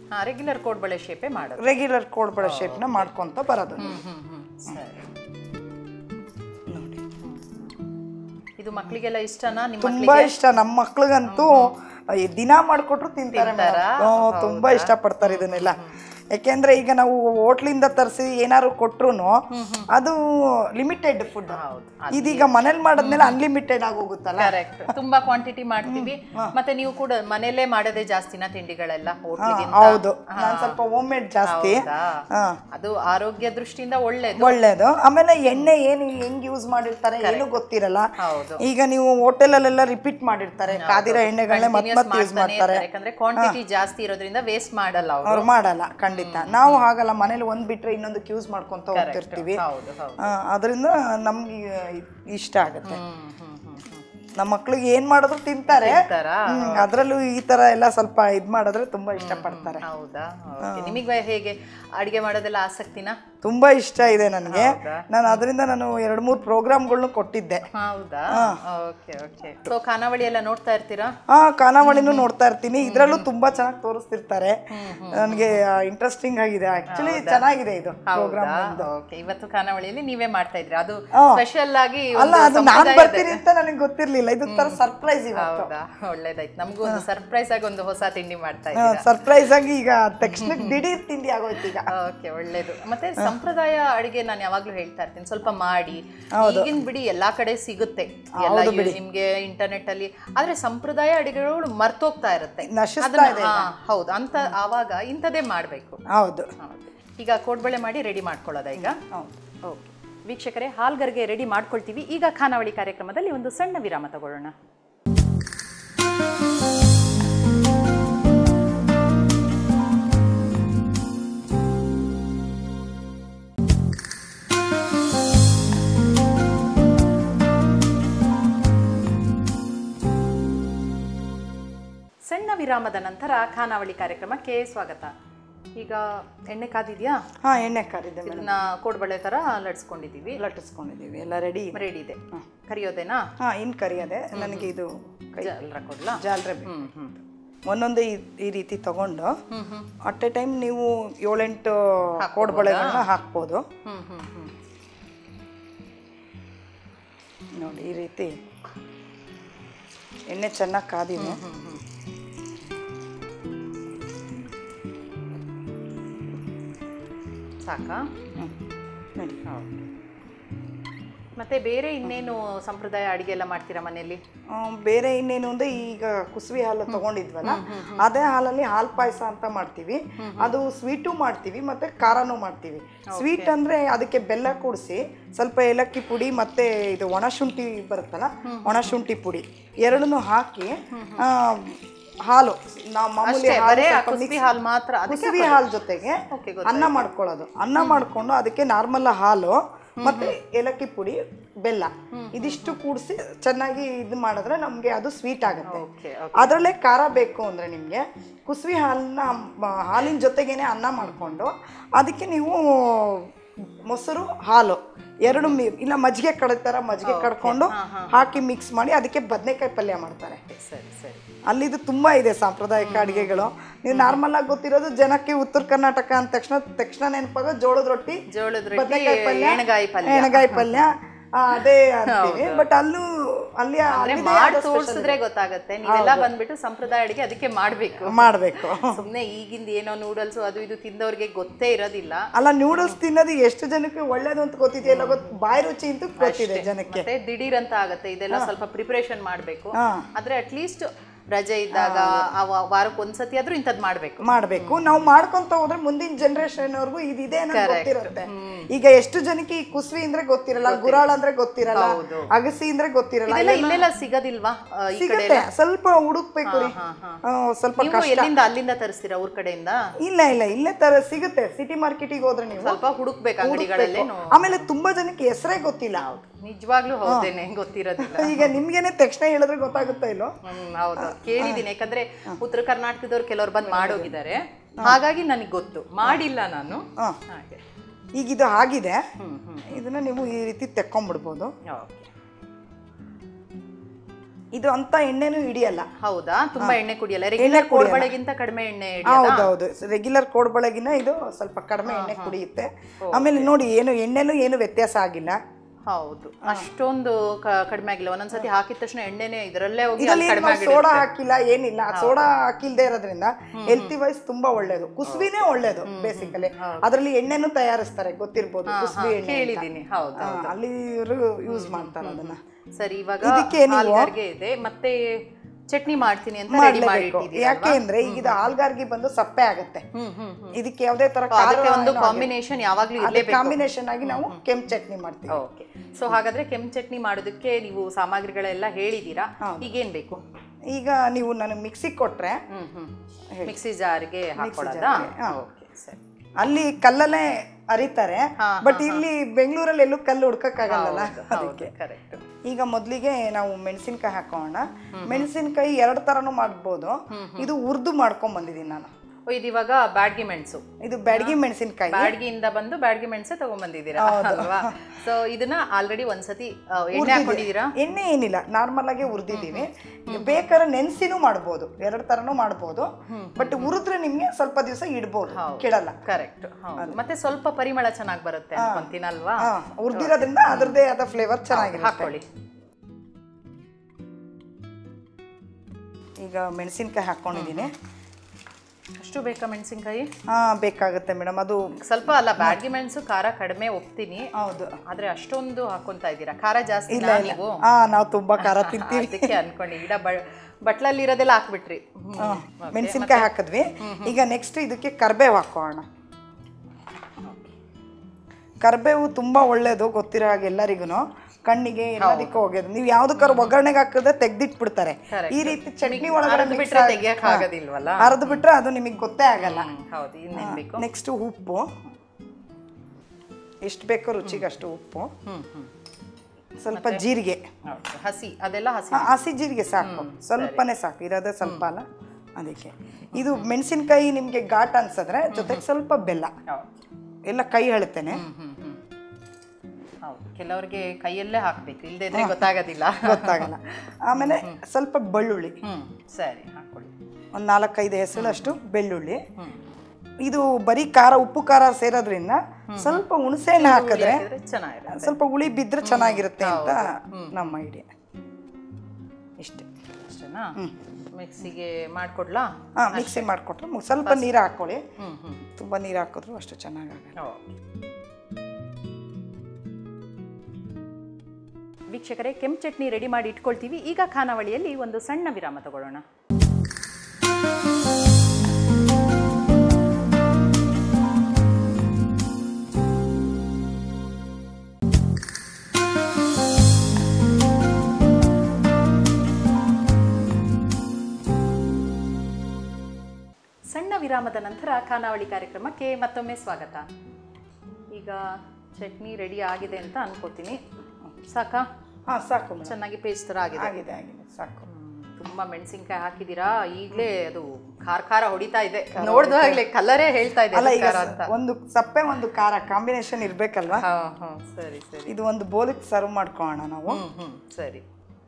ಹಾ ರೆಗ್ಯುಲರ್ ಕೋಡ್ಬಳೆ ಶೇಪೇ ಮಾಡೋದು ರೆಗ್ಯುಲರ್ ಕೋಡ್ಬಳೆ ಶೇಪ್ನ ಮಾಡ್ಕೊಂತ ಬರೋದು ಹ್ಮ್ ಹ್ಮ್ ಹ್ಮ್ ಸರಿ ನೋಡಿ ಇದು ಮಕ್ಕಳಿಗೆಲ್ಲ ಇಷ್ಟನಾ ನಿಮ್ಮ ತುಂಬಾ ಇಷ್ಟ ನಮ್ಮ ಮಕ್ಳಿಗಂತೂ ಈ ದಿನ ಮಾಡ್ಕೊಟ್ರು ತಿಂತಾರೆ ತಿಂತಾರಾ? madam. ಹ್ಮ್, ತುಂಬಾ ಇಷ್ಟಪಡ್ತಾರೆ ಇದನ್ನೆಲ್ಲ ಯಾಕೆಂದ್ರೆ ಈಗ ನಾವು ಹೋಟ್ಲಿಂದ ತರಿಸಿ ಏನಾದ್ರು ಕೊಟ್ರು ಅದು ಲಿಮಿಟೆಡ್ ಫುಡ್ ಹೌದು ಇದೀಗ ಮನೇಲಿ ಮಾಡಿದ್ಮೇಲೆ ಅನ್ಲಿಮಿಟೆಡ್ ಆಗೋಗುತ್ತಲ್ಲ ಕರೆಕ್ಟ್ ತುಂಬಾ ಕ್ವಾಂಟಿಟಿ ಮಾಡ್ತೀವಿ ಮತ್ತೆ ನೀವು ಕೂಡ ಮನೇಲೇ ಮಾಡೋದೇ ಜಾಸ್ತಿನ ತಿಂಡಿಗಳೆಲ್ಲ ಹೋಟ್ಲಿಗಿಂತ ಹೌದು ನಾನು ಸ್ವಲ್ಪ ಹೋಮ್ ಮೇಡ್ ಜಾಸ್ತಿ ಹೌದಾ? ಹಾ ಅದು ಆರೋಗ್ಯ ದೃಷ್ಟಿಯಿಂದ ಒಳ್ಳೇದು ಒಳ್ಳೇದು ಆಮೇಲೆ ಎಣ್ಣೆ ಏನು ಹೆಂಗ್ ಯೂಸ್ ಮಾಡಿರ್ತಾರೆ ಏನು ಗೊತ್ತಿರಲ್ಲ ಹೌದು ಈಗ ನೀವು ಹೋಟೆಲಲ್ಲೆಲ್ಲ ರಿಪೀಟ್ ಮಾಡಿರ್ತಾರೆ ಕಾದಿರೋ ಎಣ್ಣೆಗಳನ್ನೇ ಮತ್ತೆ ಮತ್ತೆ ಯೂಸ್ ಮಾಡ್ತಾರೆ ಯಾಕಂದ್ರೆ ಕ್ವಾಂಟಿಟಿ ಜಾಸ್ತಿ ಇರೋದ್ರಿಂದ ವೇಸ್ಟ್ ಮಾಡಲ್ಲ ಅವರು ಅವ್ರು ಮಾಡಲ್ಲ ಖಂಡಿತ ನಾವು ಹಾಗಲ್ಲ ಮನೇಲಿ ಒಂದ್ ಬಿಟ್ರೆ ಇನ್ನೊಂದಕ್ಕೆ ಯೂಸ್ ಮಾಡ್ಕೊಂತ ಹೋಗ್ತಿರ್ತೀವಿ ಹೌದು ಹೌದು ಅದರಿಂದ ನಮ್ಗೆ ಇಷ್ಟ ಆಗುತ್ತೆ ಹ್ಮ್ ಹ್ಮ್ ಹ್ಮ್ ಹ್ಮ್ ನಮ್ಮ ಮಕ್ಳಿಗೆ ಏನ್ ಮಾಡಿದ್ರು ತಿಂತಾರೆ ತಿಂತಾರಾ? ಹ್ಮ್, ಅದ್ರಲ್ಲೂ ಈ ತರ ಎಲ್ಲ ಸ್ವಲ್ಪ ಇದ್ ಮಾಡಿದ್ರೆ ತುಂಬಾ ಇಷ್ಟಪಡ್ತಾರೆ ಹೌದಾ Okay. ನಿಮಗೆ ಹೇಗೆ ಅಡಿಗೆ ಮಾಡೋದೆಲ್ಲ ಆಸಕ್ತಿನಾ ತುಂಬಾ ಇಷ್ಟ ಇದೆ ನನಗೆ ಹೌದಾ? ನಾನು ಅದರಿಂದ ನಾನು ಎರಡ್ ಮೂರ್ ಪ್ರೋಗ್ರಾಮ್ಗಳ್ನು ಕೊಟ್ಟಿದ್ದೆ ಹೌದಾ ಓಕೆ ಓಕೆ ಸೊ ಖಾನಾವಳಿ ಎಲ್ಲ ನೋಡ್ತಾ ಇರ್ತೀರಾ ಹಾ ಖಾನಾವಳಿನೂ ನೋಡ್ತಾ ಇರ್ತೀನಿ ಇದ್ರಲ್ಲೂ ತುಂಬಾ ಚೆನ್ನಾಗಿ ತೋರಿಸ್ತಿರ್ತಾರೆ ನನಗೆ ಇಂಟ್ರೆಸ್ಟಿಂಗ್ ಆಗಿದೆ ಆಕ್ಚುಲಿ ಚೆನ್ನಾಗಿದೆ ಇದು ಪ್ರೋಗ್ರಾಮ್ ಹೌದಾ ಓಕೆ ಇವತ್ತು ಖಾನಾವಳಿಯಲ್ಲಿ ನೀವೇ ಮಾಡ್ತಾ ಇದ್ರಿ ಅದು ಹಾ. ಸ್ಪೆಷಲ್ ಆಗಿ ಅಲ್ಲ ಒಂದು ಅದು ನಾನ್ ಸಂಪ್ರದಾಯದ- ಬರ್ತೀನಿ ಅಂತ ನನಗೆ ಗೊತ್ತಿರ್ಲಿಲ್ಲ ಇದು ತರ ಸರ್ಪ್ರೈಸ್ ಇವತ್ತು ಹೌದಾ ಒಳ್ಳೇದಾಯ್ತು ನಮಗೂ ಒಂದು ಸರ್ಪ್ರೈಸ್ ಆಗಿ ಒಂದು ಹೊಸ ತಿಂಡಿ ಮಾಡ್ತಾ ಇದ್ದೀರಾ ಸರ್ಪ್ರೈಸ್ ಆಗಿ ಈಗ ತಕ್ಷಣ ದಿಢೀರ್ ತಿಂಡಿ ಆಗೋಯ್ತು ಈಗ ಓಕೆ ಒಳ್ಳೇದು ಮತ್ತೆ ಸಂಪ್ರದಾಯ ಅಡಿಗೆ ನಾನು ಯಾವಾಗ್ಲೂ ಹೇಳ್ತಾ ಇರ್ತೀನಿ ಸ್ವಲ್ಪ ಮಾಡಿ ಈಗಿನ ಬಿಡಿ ಎಲ್ಲಾ ಕಡೆ ಸಿಗುತ್ತೆ ಎಲ್ಲ ಇವ್- ನಿಮ್ಗೆ ಇಂಟರ್ನೆಟ್ ಅಲ್ಲಿ ಆದ್ರೆ ಸಂಪ್ರದಾಯ ಅಡಿಗೆಗಳು ಮರ್ತೋಗ್ತಾ ಇರುತ್ತೆ ನಶಿಸ್ತಾ ಅದನ್ನ- ಹಾ, ಹೌದು ಅಂತ ಆವಾಗ ಇಂಥದೇ ಮಾಡ್ಬೇಕು ಹೌದು ಹೌದು. ಈಗ ಕೋಡ್ಬಳೆ ಮಾಡಿ ರೆಡಿ ಮಾಡ್ಕೊಳ್ಳೋದ ಈಗ ಹೌದು ಓಕೆ ವೀಕ್ಷಕರೇ ಹಾಲ್ಗರ್ಗೆ ರೆಡಿ ಮಾಡ್ಕೊಳ್ತೀವಿ ಈಗ ಖಾನಾವಳಿ ಕಾರ್ಯಕ್ರಮದಲ್ಲಿ ಒಂದು ಸಣ್ಣ ವಿರಾಮ ತಗೊಳ್ಳೋಣ ಸಣ್ಣ ವಿರಾಮದ ನಂತರ ಖಾನಾವಳಿ ಕಾರ್ಯಕ್ರಮಕ್ಕೆ ಸ್ವಾಗತ ಈಗ ಎಣ್ಣೆ ಕಾದಿದ್ಯಾ ಹಾ ಎಣ್ಣೆ ಕಾರಿದೆ ಮೇಡಮ್ ಇದನ್ನ ಕೋಡ್ಬಳೆ ತರ ಲಟ್ಸ್ಕೊಂಡಿದೀವಿ ಲಟ್ಟಿಸ್ಕೊಂಡಿದೀವಿ ಎಲ್ಲ ರೆಡಿ ರೆಡಿ ಇದೆ ಕರಿಯೋದೇನಾ ಹಾ ಇನ್ ಕರಿಯದೆ ನನಗೆ ಇದು ಕೈ ಜಲ್ರ ಕೊಡ್ಲಾ ಜಾಲ್ರೆ ಬೇಕು. ಹ್ಮ್ ಹ್ಮ್ ಒಂದೊಂದೇ ಈ- ಈ ರೀತಿ ತಗೊಂಡು ಹ್ಮ್ ಹ್ಮ್ ಅಟ್ ಎ ಟೈಮ್ ನೀವು ಏಳೆಂಟು ಕೋಡ್ಬಳೆಗಳನ್ನ ಹಾಕ್ಬೋದು ಹ್ಮ್ ಹ್ಮ್ ಹ್ಮ್ ನೋಡಿ ಈ ರೀತಿ ಎಣ್ಣೆ ಚೆನ್ನಾಗಿ ಕಾದಿದೆ ಸಾಕಾ ಹ್ಮ್. ನೋಡಿ ಮತ್ತೆ ಬೇರೆ ಇನ್ನೇನು ಸಂಪ್ರದಾಯ ಅಡಿಗೆ ಎಲ್ಲ ಮಾಡ್ತೀರಾ ಮನೆಯಲ್ಲಿ ಆ, ಬೇರೆ ಇನ್ನೇನು ಅಂದ್ರೆ ಈಗ ಕುಸುವಿ ಹಾಲು ತಗೊಂಡಿದ್ವಲ್ಲ ಅದೇ ಹಾಲಲ್ಲಿ ಹಾಲು ಪಾಯಸ ಅಂತ ಮಾಡ್ತೀವಿ ಅದು ಸ್ವೀಟು ಮಾಡ್ತೀವಿ ಮತ್ತೆ ಖಾರನೂ ಮಾಡ್ತೀವಿ ಸ್ವೀಟ್ ಅಂದ್ರೆ ಅದಕ್ಕೆ ಬೆಲ್ಲ ಕೂಡಿಸಿ ಸ್ವಲ್ಪ ಏಲಕ್ಕಿ ಪುಡಿ ಮತ್ತೆ ಇದು ಒಣ ಶುಂಠಿ ಬರುತ್ತಲ್ಲ ಒಣ ಶುಂಠಿ ಪುಡಿ ಎರಡನ್ನೂ ಹಾಕಿ ಆ, ಹಾಲು ನಾವು ಮಾಮೂಲಿ ಅಷ್ಟೇ, ಹಾಲು ಬರೇ ಆ ಸ್ವಲ್ಪ ಕುಸ್ಬಿ mix- ಹಾಲು ಮಾತ್ರ ಅದಕ್ಕೆ ಕುಸುವಿ ಹಾಲು ಜೊತೆಗೆ Okay, ಅನ್ನ ಮಾಡ್ಕೊಳ್ಳೋದು ಅನ್ನ ಮಾಡ್ಕೊಂಡು ಅದಕ್ಕೆ ನಾರ್ಮಲ್ ಹಾಲು ಮತ್ತೆ ಏಲಕ್ಕಿ ಪುಡಿ ಬೆಲ್ಲ ಇದಿಷ್ಟು ಕೂಡಿಸಿ ಚೆನ್ನಾಗಿ ಇದು ಮಾಡಿದ್ರೆ ನಮ್ಗೆ ಅದು ಸ್ವೀಟ್ ಆಗುತ್ತೆ ಓಕೆ ಅದರಲ್ಲೇ ಖಾರ ಬೇಕು ಅಂದ್ರೆ ನಿಮ್ಗೆ ಕುಸುವಿ ಹಾಲನ್ನ ಮ- ಹಾಲಿನ ಜೊತೆಗೇನೆ ಅನ್ನ ಮಾಡ್ಕೊಂಡು ಅದಕ್ಕೆ ನೀವು ಮೊಸರು ಹಾಲು ಎರಡು ಮಿ ಇಲ್ಲ ಮಜ್ಜಿಗೆ ಕಡತಾರ ಮಜ್ಜಿಗೆ ಕಡ್ಕೊಂಡು ಹಾಕಿ ಮಿಕ್ಸ್ ಮಾಡಿ ಅದಕ್ಕೆ ಬದನೆಕಾಯಿ ಪಲ್ಯ ಮಾಡ್ತಾರೆ ಸರಿ ಸರಿ ಅಲ್ಲಿದು ತುಂಬಾ ಇದೆ ಸಾಂಪ್ರದಾಯಿಕ ಅಡಿಗೆಗಳು ನೀವು ನಾರ್ಮಲ್ ಆಗಿ ಗೊತ್ತಿರೋದು ಜನಕ್ಕೆ ಉತ್ತರ ಕರ್ನಾಟಕ ಅಂದ ತಕ್ಷಣ ತಕ್ಷಣ ನೆನಪಾಗ ಜೋಳದ ರೊಟ್ಟಿ ಜೋಳದ ರೊಟ್ಟಿ ಬದನೆಕಾಯಿ ಪಲ್ಯ ಎಣ್ಗಾಯಿ ಪಲ್ಯ ಎಣ್ಗಾಯಿ ಪಲ್ಯ ಆ, ಅದೇ ಅಂತೀವಿ ಬಟ್ ಅಲ್ಲೂ ಅಲ್ಲಿ ಅಂದ್ರೆ ಅಲ್ಲಿದೇ ಮಾಡಿ ಆದ special ತೋರಿಸಿದ್ರೆ ಗೊತ್ತಾಗತ್ತೆ ನೀವೆಲ್ಲ ಬಂದ್ಬಿಟ್ಟು ಸಂಪ್ರದಾಯ ಅಡಿಗೆ ಅದಕ್ಕೆ ಮಾಡ್ಬೇಕು ಮಾಡ್ಬೇಕು ಸುಮ್ನೆ ಈಗಿಂದ ಏನೋ ನೂಡಲ್ಸ್ ಅದು ಇದು ತಿಂದವ್ರಿಗೆ ಗೊತ್ತೇ ಇರೋದಿಲ್ಲ ಅಲ್ಲ ನೂಡಲ್ಸ್ ತಿನ್ನೋದು ಎಷ್ಟು ಜನಕ್ಕೆ ಒಳ್ಳೇದು ಅಂತ ಗೊತ್ತಿದೆಯಲ್ಲ ಗೊತ್ತು ಬಾಯಿ ರುಚಿ ಅಂತೂ ಗೊತ್ತಿದೆ ಜನಕ್ಕೆ ಮತ್ತೆ ದಿಢೀರ್ ಅಂತ ಆಗತ್ತೆ ಇದೆಲ್ಲ ಸ್ವಲ್ಪ ಪ್ರಿಪರೇಷನ್ ಮಾಡ್ಬೇಕು ಹಾ. ಆದ್ರೆ ಅಟ್ಲೀಸ್ಟ್ ರಜೆ ಇದ್ದಾಗ ಆ ವಾ- ವಾರಕ್ಕೆ ಒಂದ್ಸತಿ ಆದ್ರೂ ಇಂಥದ್ ಮಾಡ್ಬೇಕು ಮಾಡ್ಬೇಕು ನಾವು ಮಾಡ್ಕೊಂತ ಹೋದ್ರೆ ಮುಂದಿನ ಜನರೇಷನ್ ಅವ್ರಿಗೂ ಇದಿದೆ ಅನ್ನೋದು ಗೊತ್ತಿರುತ್ತೆ ಈಗ ಎಷ್ಟು ಜನಕ್ಕೆ ಈ ಕುಸ್ವಿ ಅಂದ್ರೆ ಗೊತ್ತಿರಲ್ಲ ಗುರಾಳ ಅಂದ್ರೆ ಗೊತ್ತಿರಲ್ಲ ಅಗಸಿ ಅಂದ್ರೆ ಗೊತ್ತಿರಲ್ಲ ಇದೆಲ್ಲ ಇಲ್ಲೆಲ್ಲ ಸಿಗೋದಿಲ್ವಾ ಆ, ಈ ಕಡೆ ಸಿಗುತ್ತೆ ಸ್ವಲ್ಪ ಹುಡುಕ್ಬೇಕು ರೀ ಆ, ಸ್ವಲ್ಪ ನೀವು ಎಲ್ಲಿಂದ ಅಲ್ಲಿಂದ ತರಿಸ್ತೀರಾ ಊರ್ ಕಡೆಯಿಂದ ಇಲ್ಲ ಇಲ್ಲ ಇಲ್ಲೇ ತರ ಸಿಗುತ್ತೆ ಸಿಟಿ ಮಾರ್ಕೆಟಿಗೆ ಹೋದ್ರೆ ನೀವು ಸ್ವಲ್ಪ ಹುಡುಕ್ಬೇಕು ಅಂಗಡಿಗಳಲ್ಲಿ ಆಮೇಲೆ ತುಂಬಾ ಜನಕ್ಕೆ ಹೆಸರೇ ಗೊತ್ತಿಲ್ಲ ನಿಜವಾಗ್ಲೂ ಹೌದೇನೆ ಗೊತ್ತಿರೋದಿಲ್ಲ ಈಗ ನಿಮ್ಗೇನೆ ತಕ್ಷಣ ಹೇಳಿದ್ರೆ ಗೊತ್ತಾಗುತ್ತಾ ಇಲ್ಲೋ ಹ್ಮ್ ಹೌದು ಕೇಳಿದೀನಿ ಯಾಕಂದ್ರೆ ಉತ್ತರ ಕರ್ನಾಟಕದವ್ರು ಕೆಲವ್ರು ಬಂದು ಮಾಡೋಗಿದ್ದಾರೆ ಹಾಗಾಗಿ ನನಗೆ ಗೊತ್ತು ಮಾಡಿಲ್ಲ ನಾನು ಹಾ. ಹಾಗೆ ಈಗ ಇದು ಆಗಿದೆ ಹ್ಮ್ ಹ್ಮ್ ಇದನ್ನ ನೀವು ಈ ರೀತಿ ತೆಕ್ಕೊಂಡ್ಬಿಡ್ಬೋದು ಓಕೆ ಇದು ಅಂತ ಎಣ್ಣೆನೂ ಹಿಡಿಯಲ್ಲ ಹೌದಾ ತುಂಬಾ ಎಣ್ಣೆ ಕುಡಿಯಲ್ಲ ರೆಗ್ಯುಲರ್ ಕೋಡ್ಬಳೆಗಿಂತ ಕಡಿಮೆ ಎಣ್ಣೆ ಹಿಡಿಯಲ್ಲ ಹೌದೌದು ರೆಗ್ಯುಲರ್ ಕೋಡ್ಬಳಗಿನ ಇದು ಸ್ವಲ್ಪ ಕಡಿಮೆ ಎಣ್ಣೆ ಕುಡಿಯುತ್ತೆ ಆಮೇಲೆ ನೋಡಿ ಏನು ಎಣ್ಣೆಲೂ ಏನು ವ್ಯತ್ಯಾಸ ಆಗಿಲ್ಲ ಹೌದು ಅಷ್ಟೊಂದು ಕ- ಕಡಿಮೆ ಆಗಿಲ್ಲ ಒಂದೊಂದ್ಸತಿ ಹಾಕಿದ ತಕ್ಷಣ ಎಣ್ಣೆನೆ ಇದರಲ್ಲೇ ಹೋಗಿ ಇದರಲ್ಲಿ ಅಲ್ಲಿ ಕಡಿಮೆ ಆಗಿದೆ ಸೋಡಾ ಹಾಕಿಲ್ಲ ಏನಿಲ್ಲ ಸೋಡಾ ಹಾಕಿಲ್ದೇ ಇರೋದ್ರಿಂದ ಹೆಲ್ತಿ ವೈಸ್ ತುಂಬಾ ಒಳ್ಳೇದು ಕುಸುಬಿನೇ ಒಳ್ಳೇದು ಬೇಸಿಕಲಿ ಅದರಲ್ಲಿ ಎಣ್ಣೆನೂ ತಯಾರಿಸ್ತಾರೆ ಗೊತ್ತಿರ್ಬೋದು ಕುಸುಬಿ ಎಣ್ಣೆ ಅಂತ. ಕೇಳಿದೀನಿ ಹೌದು ಆ, ಅಲ್ಲಿ ಇವರು ಯೂಸ್ ಮಾಡ್ತಾರೆ ಅದನ್ನ ಸರಿ ಇವಾಗ ಇದಕ್ಕೆ ನೀವು- ಹಾಲ್ಗಾರ್ಗೆ ಇದೆ ಮತ್ತೆ ಚಟ್ನಿ ಮಾಡ್ತೀನಿ ಅಂತ ರೆಡಿ ಮಾಡಿ ಮಾಡ್ಲೇಬೇಕು ಯಾಕೆ ಅಂದ್ರೆ ಈಗ ಇದು ಹಾಲ್ಗಾರ್ಗಿ ಬಂದು ಸಪ್ಪೆ ಆಗತ್ತೆ ಹ್ಮ್ ಹ್ಮ್ ಹ್ಮ್ ಇದಕ್ಕೆ ಯಾವುದೇ ತರ ಅದಕ್ಕೆ ಒಂದು ಕಾಂಬಿನೇಷನ್ ಯಾವಾಗ್ಲೂ ಇರ್ಲೇಬೇಕು ಕಾಂಬಿನೇಷನ್ ಆಗಿ ನಾವು ಕೆಂಪು ಚಟ್ನಿ ಮಾಡ್ತೀವಿ ಓಕೆ ಸೊ ಹಾಗಾದ್ರೆ ಕೆಂಪು ಚಟ್ನಿ ಮಾಡೋದಕ್ಕೆ ನೀವು ಸಾಮಗ್ರಿಗಳೆಲ್ಲ ಹೇಳಿದೀರಾ ಈಗೇನ್ ಬೇಕು ಈಗ ನೀವು ನನಗೆ ಮಿಕ್ಸಿ ಕೊಟ್ರೆ ಹ್ಮ್ ಹ್ಮ್ ಮಿಕ್ಸಿ ಜಾರ್ಗೆ ಹಾಕೊಳ್ಳೋದಾ ಜಾರ್ಗೆ, ಹಾ. ಓಕೆ ಸರಿ ಅಲ್ಲಿ ಕಲ್ಲಲ್ಲೇ ಅರಿತಾರೆ ಬಟ್ ಇಲ್ಲಿ ಬೆಂಗಳೂರಲ್ಲಿ ಎಲ್ಲೂ ಕಲ್ಲು ಹುಡ್ಕಕ್ಕಾಗಲ್ಲ ಅದಕ್ಕೆ ಕರೆಕ್ಟ್ ಈಗ ಮೊದಲಿಗೆ ನಾವು ಮೆಣಸಿನ್ಕಾಯಿ ಹಾಕೋಣ ಮೆಣಸಿನ್ಕಾಯಿ ಎರಡು ಥರನೂ ಮಾಡ್ಬೋದು ಇದು ಉರ್ದು ಮಾಡ್ಕೊಂಡ್ ಬಂದಿದ್ದೀನಿ ನಾನು ಇದು ಇವಾಗ ಬ್ಯಾಡ್ಗಿ ಮೆಣಸು ಇದು ಬ್ಯಾಡಗಿ ಮೆಣಸಿನ್ಕಾಯಿ ಬ್ಯಾಡ್ಗಿಯಿಂದ ಬಂದು ಬ್ಯಾಡ್ಗಿ ಮೆಣಸೆ ತಗೊಂಡ್ಬಂದಿದ್ದೀರಾ ಅಲ್ವಾ ಸೊ ಇದನ್ನ ಆಲ್ರೆಡಿ ಒಂದ್ಸತಿ ಆ, ಎಣ್ಣೆ ಹಾಕೊಂಡಿದ್ದೀರಾ ಎಣ್ಣೆ ಏನಿಲ್ಲ ನಾರ್ಮಲ್ ಆಗಿ ಹುರಿದಿದ್ದೀವಿ ಬೇಕಾದ್ರೆ ನೆನ್ಸಿನೂ ಮಾಡ್ಬೋದು ಎರಡು ಥರನೂ ಮಾಡ್ಬೋದು ಬಟ್ ಹುರಿದ್ರೆ ನಿಮ್ಗೆ ಸ್ವಲ್ಪ ದಿವಸ ಇಡ್ಬೋದು ಕೆಡಲ್ಲ ಕರೆಕ್ಟ್ ಹೌದು ಮತ್ತೆ ಸ್ವಲ್ಪ ಪರಿಮಳ ಚೆನ್ನಾಗಿ ಬರುತ್ತೆ ಅನ್ಕೊಂತೀನಲ್ವಾ ಹಾ ಹುರಿದಿರೋದ್ರಿಂದ ಅದ್ರದ್ದೇ ಆದ ಫ್ಲೇವರ್ ಚೆನ್ನಾಗಿರುತ್ತೆ ಹಾಕೊಳ್ಳಿ ಈಗ ಮೆಣಸಿನ್ಕಾಯಿ ಹಾಕೊಂಡಿದ್ದೀನಿ ಅಷ್ಟು ಬೇಕಾ ಮೆಣಸಿನ್ಕಾಯಿ ಹಾ ಬೇಕಾಗುತ್ತೆ ಮೇಡಮ್ ಅದು ಸ್ವಲ್ಪ ಅಲ್ಲ ಬ್ಯಾಡ್ಗಿ ಮೆಣಸು ಖಾರ ಕಡಿಮೆ ಒಪ್ತೀನಿ ಹೌದು ಆದ್ರೆ ಅಷ್ಟೊಂದು ಹಾಕೊಂತ ಇದ್ದೀರಾ ಖಾರ ಜಾಸ್ತಿ ನೀವು ಹಾ ನಾವು ತುಂಬಾ ಖಾರ ತಿಂತೀವಿ ಅದಕ್ಕೆ ಅನ್ಕೊಂಡು ಗಿಡ ಬಟ್ಲಲ್ಲಿ ಇರೋದೆಲ್ಲ ಹಾಕ್ಬಿಟ್ರಿ ಹ್ಮ್. ಮೆಣಸಿನ್ಕಾಯಿ ಹಾಕಿದ್ವಿ ಈಗ ನೆಕ್ಸ್ಟ್ ಇದಕ್ಕೆ ಕರ್ಬೇವು ಹಾಕೋಣ ಕರ್ಬೇವು ತುಂಬಾ ಒಳ್ಳೇದು ಗೊತ್ತಿರೋ ಹಾಗೆ ಎಲ್ಲರಿಗೂ ಕಣ್ಣಿಗೆ ಎಲ್ಲದಕ್ಕೂ ಹೋಗ್ಯದು ನೀವು ಯಾವ್ದಕ್ಕಾರ ಒಗ್ಗರಣೆಗೆ ಹಾಕಿದ್ರೆ ತೆಗ್ದಿಟ್ಬಿಡ್ತಾರೆ ಈ ರೀತಿ ಚಟ್ನಿ ಒಳಗಡೆ ಅರ್ದ್ ಬಿಟ್ರೆ ತೆಗಿಯಕ್ ಆಗೋದಿಲ್ವಲ್ಲ ಅರ್ದು ಬಿಟ್ರೆ ಅದು ನಿಮಗೆ ಗೊತ್ತೇ ಆಗಲ್ಲ ಹ್ಮ್, ಹೌದು ಇನ್ನೇನ್ ಬೇಕು ನೆಕ್ಸ್ಟ್ ಉಪ್ಪು ಎಷ್ಟು ಬೇಕೋ ರುಚಿಗೆ ಅಷ್ಟು ಉಪ್ಪು ಹ್ಮ್ ಹ್ಮ್ ಸ್ವಲ್ಪ ಜೀರಿಗೆ ಹೌದು. ಹಸಿ ಅದೆಲ್ಲ ಹಸಿ ಹಾ, ಹಸಿ ಜೀರಿಗೆ ಸಾಕು ಸ್ವಲ್ಪನೇ ಸಾಕು ಇರೋದೇ ಸ್ವಲ್ಪ ಅಲ್ಲ ಅದಕ್ಕೆ ಇದು ಮೆಣಸಿನ್ಕಾಯಿ ನಿಮಗೆ ಘಾಟ್ ಅನ್ಸಿದ್ರೆ ಜೊತೆಗೆ ಸ್ವಲ್ಪ ಬೆಲ್ಲ ಹೌದು ಎಲ್ಲ ಕೈ ಹಳತೇನೆ ಹ್ಮ್ ಹ್ಮ್ ಹ್ಮ್ ಹೌದು ಕೆಲವ್ರಿಗೆ ಕೈಯಲ್ಲೇ ಹಾಕ್ಬೇಕು ಇಲ್ಲದೆ ಇದ್ರೆ ಗೊತ್ತಾಗೋದಿಲ್ಲ ಗೊತ್ತಾಗಲ್ಲ ಆಮೇಲೆ ಸ್ವಲ್ಪ ಬೆಳ್ಳುಳ್ಳಿ ಹ್ಮ್ ಸರಿ ಹಾಕೊಳ್ಳಿ ಒಂದು ನಾಲ್ಕೈದು ಹೆಸರಷ್ಟು ಬೆಳ್ಳುಳ್ಳಿ ಇದು ಬರೀ ಖಾರ ಉಪ್ಪು ಖಾರ ಸೇರೋದ್ರಿಂದ ಸ್ವಲ್ಪ ಹುಣಸೆ ಹಣ್ಣು ಹಾಕಿದ್ರೆ ಹಾಕಿದ್ರೆ ಚೆನ್ನಾಗಿರುತ್ತೆ ಸ್ವಲ್ಪ ಹುಳಿ ಬಿದ್ದರೆ ಚೆನ್ನಾಗಿರುತ್ತೆ ಅಂತ ನಮ್ಮ ಐಡಿಯಾ ಇಷ್ಟೇ ಅಷ್ಟೇನಾ ಮಿಕ್ಸಿಗೆ ಮಾಡ್ಕೊಡ್ಲಾ ಹಾಂ ಮಿಕ್ಸಿ ಮಾಡಿಕೊಟ್ರೆ ಸ್ವಲ್ಪ ನೀರು ಹಾಕ್ಕೊಳ್ಳಿ ಹ್ಮ್ ಹ್ಮ್ ತುಂಬ ನೀರು ಹಾಕಿದ್ರು ಅಷ್ಟು ಚೆನ್ನಾಗಾಗಲ್ಲ ಓಕೆ. ವೀಕ್ಷಕರೇ ಕೆಂಪು ಚಟ್ನಿ ರೆಡಿ ಮಾಡಿ ಇಟ್ಕೊಳ್ತೀವಿ ಈಗ ಖಾನಾವಳಿಯಲ್ಲಿ ಒಂದು ಸಣ್ಣ ವಿರಾಮ ತಗೊಳ್ಳೋಣ ಸಣ್ಣ ವಿರಾಮದ ನಂತರ ಖಾನಾವಳಿ ಕಾರ್ಯಕ್ರಮಕ್ಕೆ ಮತ್ತೊಮ್ಮೆ ಸ್ವಾಗತ ಈಗ ಚಟ್ನಿ ರೆಡಿ ಆಗಿದೆ ಅಂತ ಅನ್ಕೋತೀನಿ ಸಾಕಾ ಹಾಂ ಸಾಕು ಮೇಡಮ್ ಚೆನ್ನಾಗಿ ಪೇಸ್ಟ್ ಥರ ಆಗಿದೆ ಆಗಿದೆ ಆಗಿದೆ ಸಾಕು ಹ್ಮ್, ತುಂಬಾ ಮೆಣಸಿನ್ಕಾಯಿ ಹಾಕಿದೀರಾ ಈಗಲೇ ಅದು ಖಾರ ಖಾರ ಹೊಡಿತಾ ಇದೆ ನೋಡ್ದಾಗ್ಲೇ ಕಲರೇ ಹೇಳ್ತಾ ಇದೆ ಅಲ್ಲ ಅದು ಈಗ ಖಾರ ಸ- ಅಂತ ಒಂದು ಸಪ್ಪೆ ಒಂದು ಖಾರ ಕಾಂಬಿನೇಷನ್ ಇರಬೇಕಲ್ವಾ ಹಾ ಹಾ ಸರಿ ಸರಿ ಇದು ಒಂದು ಬೋಲಿಗೆ ಸರ್ವ್ ಮಾಡ್ಕೊಳ್ಳೋಣ ನಾವು ಹ್ಮ್ ಹ್ಮ್ ಸರಿ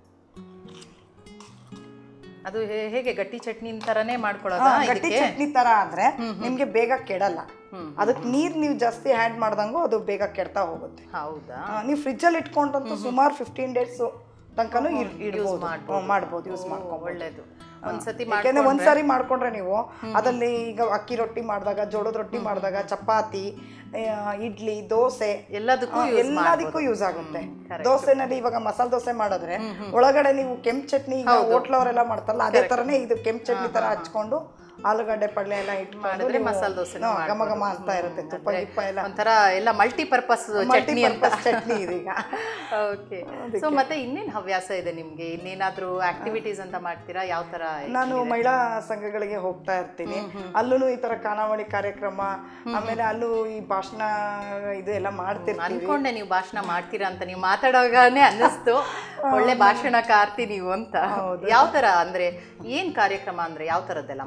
ಅದು ಹೇ- ಹೇಗೆ ಗಟ್ಟಿ ಚಟ್ನಿ ತರನೇ ಮಾಡ್ಕೊಳ್ಳೋದಾ ಹಾ, ಗಟ್ಟಿ ಇದಕ್ಕೆ ಚಟ್ನಿ ತರ ಆದ್ರೆ ನಿಮ್ಗೆ ಬೇಗ ಕೆಡಲ್ಲ ಅದಕ್ಕೆ ನೀರ್ ನೀವು ಜಾಸ್ತಿ ಆ್ಯಡ್ ಮಾಡ್ದಂಗೂ ಅದು ಬೇಗ ಕೆಡ್ತಾ ಹೋಗುತ್ತೆ ಹೌದಾ ಆ, ನೀವು ಫ್ರಿಜ್ಜಲ್ಲಿ ಇಟ್ಕೊಂಡಂತೂ ಸುಮಾರು ಫಿಫ್ಟೀನ್ ಡೇಸ್ ತನಕನೂ ಇಡ್- ಇಡ್ಬೋದು ಹ್ಮ್, ಮಾಡ್ಬೋದು ಯೂಸ್ ಮಾಡ್ಕೊಂಡು ಒಳ್ಳೇದು ಒಂದ್ಸತಿ ಯಾಕೆಂದ್ರೆ ಒಂದ್ಸರಿ ಮಾಡ್ಕೊಂಡ್ರೆ ನೀವು ಅದಲ್ಲಿ ಈಗ ಅಕ್ಕಿ ರೊಟ್ಟಿ ಮಾಡಿದಾಗ ಜೋಳದ ರೊಟ್ಟಿ ಮಾಡಿದಾಗ ಚಪಾತಿ ಆ, ಇಡ್ಲಿ ದೋಸೆ ಎಲ್ಲದಕ್ಕೂ ಆ, ಎಲ್ಲದಕ್ಕೂ ಯೂಸ್ ಆಗುತ್ತೆ ದೋಸೆನಲ್ಲಿ ಇವಾಗ ಮಸಾಲೆ ದೋಸೆ ಮಾಡಿದ್ರೆ ಒಳಗಡೆ ನೀವು ಕೆಂಪು ಚಟ್ನಿ ಈಗ ಹೋಟ್ಲವರೆಲ್ಲ ಮಾಡ್ತಾರಲ್ಲ ಅದೇ ತರನೇ ಇದು ಕೆಂಪು ಚಟ್ನಿ ತರ ಹಚ್ಕೊಂಡು ಆಲೂಗಡ್ಡೆ ಪಲ್ಯ ಎಲ್ಲ ಇಟ್ಕೊಂಡು ಮಾಡಿದ್ರೆ ನೀವು- ಮಸಾಲೆ ದೋಸೆ ಹಾ, ಘಮ ಘಮ ಅಂತ ಇರುತ್ತೆ ತುಪ್ಪ ಗಿಪ್ಪ ಎಲ್ಲ ಒಂಥರ ಎಲ್ಲ ಮಲ್ಟಿಪರ್ಪಸ್ ಚಟ್ನಿ ಅಂತ ಮಲ್ಟಿಪರ್ಪಸ್ ಚಟ್ನಿ ಇದೀಗ ಓಕೆ ಸೊ ಮತ್ತೆ ಇನ್ನೇನ್ ಹವ್ಯಾಸ ಇದೆ ನಿಮ್ಗೆ ಇನ್ನೇನಾದ್ರೂ ಆಕ್ಟಿವಿಟೀಸ್ ಅಂತ ಮಾಡ್ತೀರಾ ಯಾವ ತರ ನಾನು ಮಹಿಳಾ ಸಂಘಗಳಿಗೆ ಹೋಗ್ತಾ ಇರ್ತೀನಿ ಅಲ್ಲೂ ಈ ತರ ಖಾನಾವಳಿ ಕಾರ್ಯಕ್ರಮ ಆಮೇಲೆ ಅಲ್ಲೂ ಈ ಭಾಷಣ ಇದು ಎಲ್ಲ ಮಾಡ್ತಿರ್ತೀನಿ ಅನ್ಕೊಂಡೆ ನೀವು ಭಾಷಣ ಮಾಡ್ತೀರಾ ಅಂತ ನೀವು ಮಾತಾಡೋವಾಗನೇ ಅನ್ನಿಸ್ತು ಒಳ್ಳೆ ಭಾಷಣಕಾರ್ತಿ ನೀವು ಅಂತ ಯಾವ ತರ ಅಂದ್ರೆ ಏನ್ ಕಾರ್ಯಕ್ರಮ ಅಂದ್ರೆ ಯಾವ ತರದ್ದೆಲ್ಲ ಮಾಡೋದಲ್ಲಿ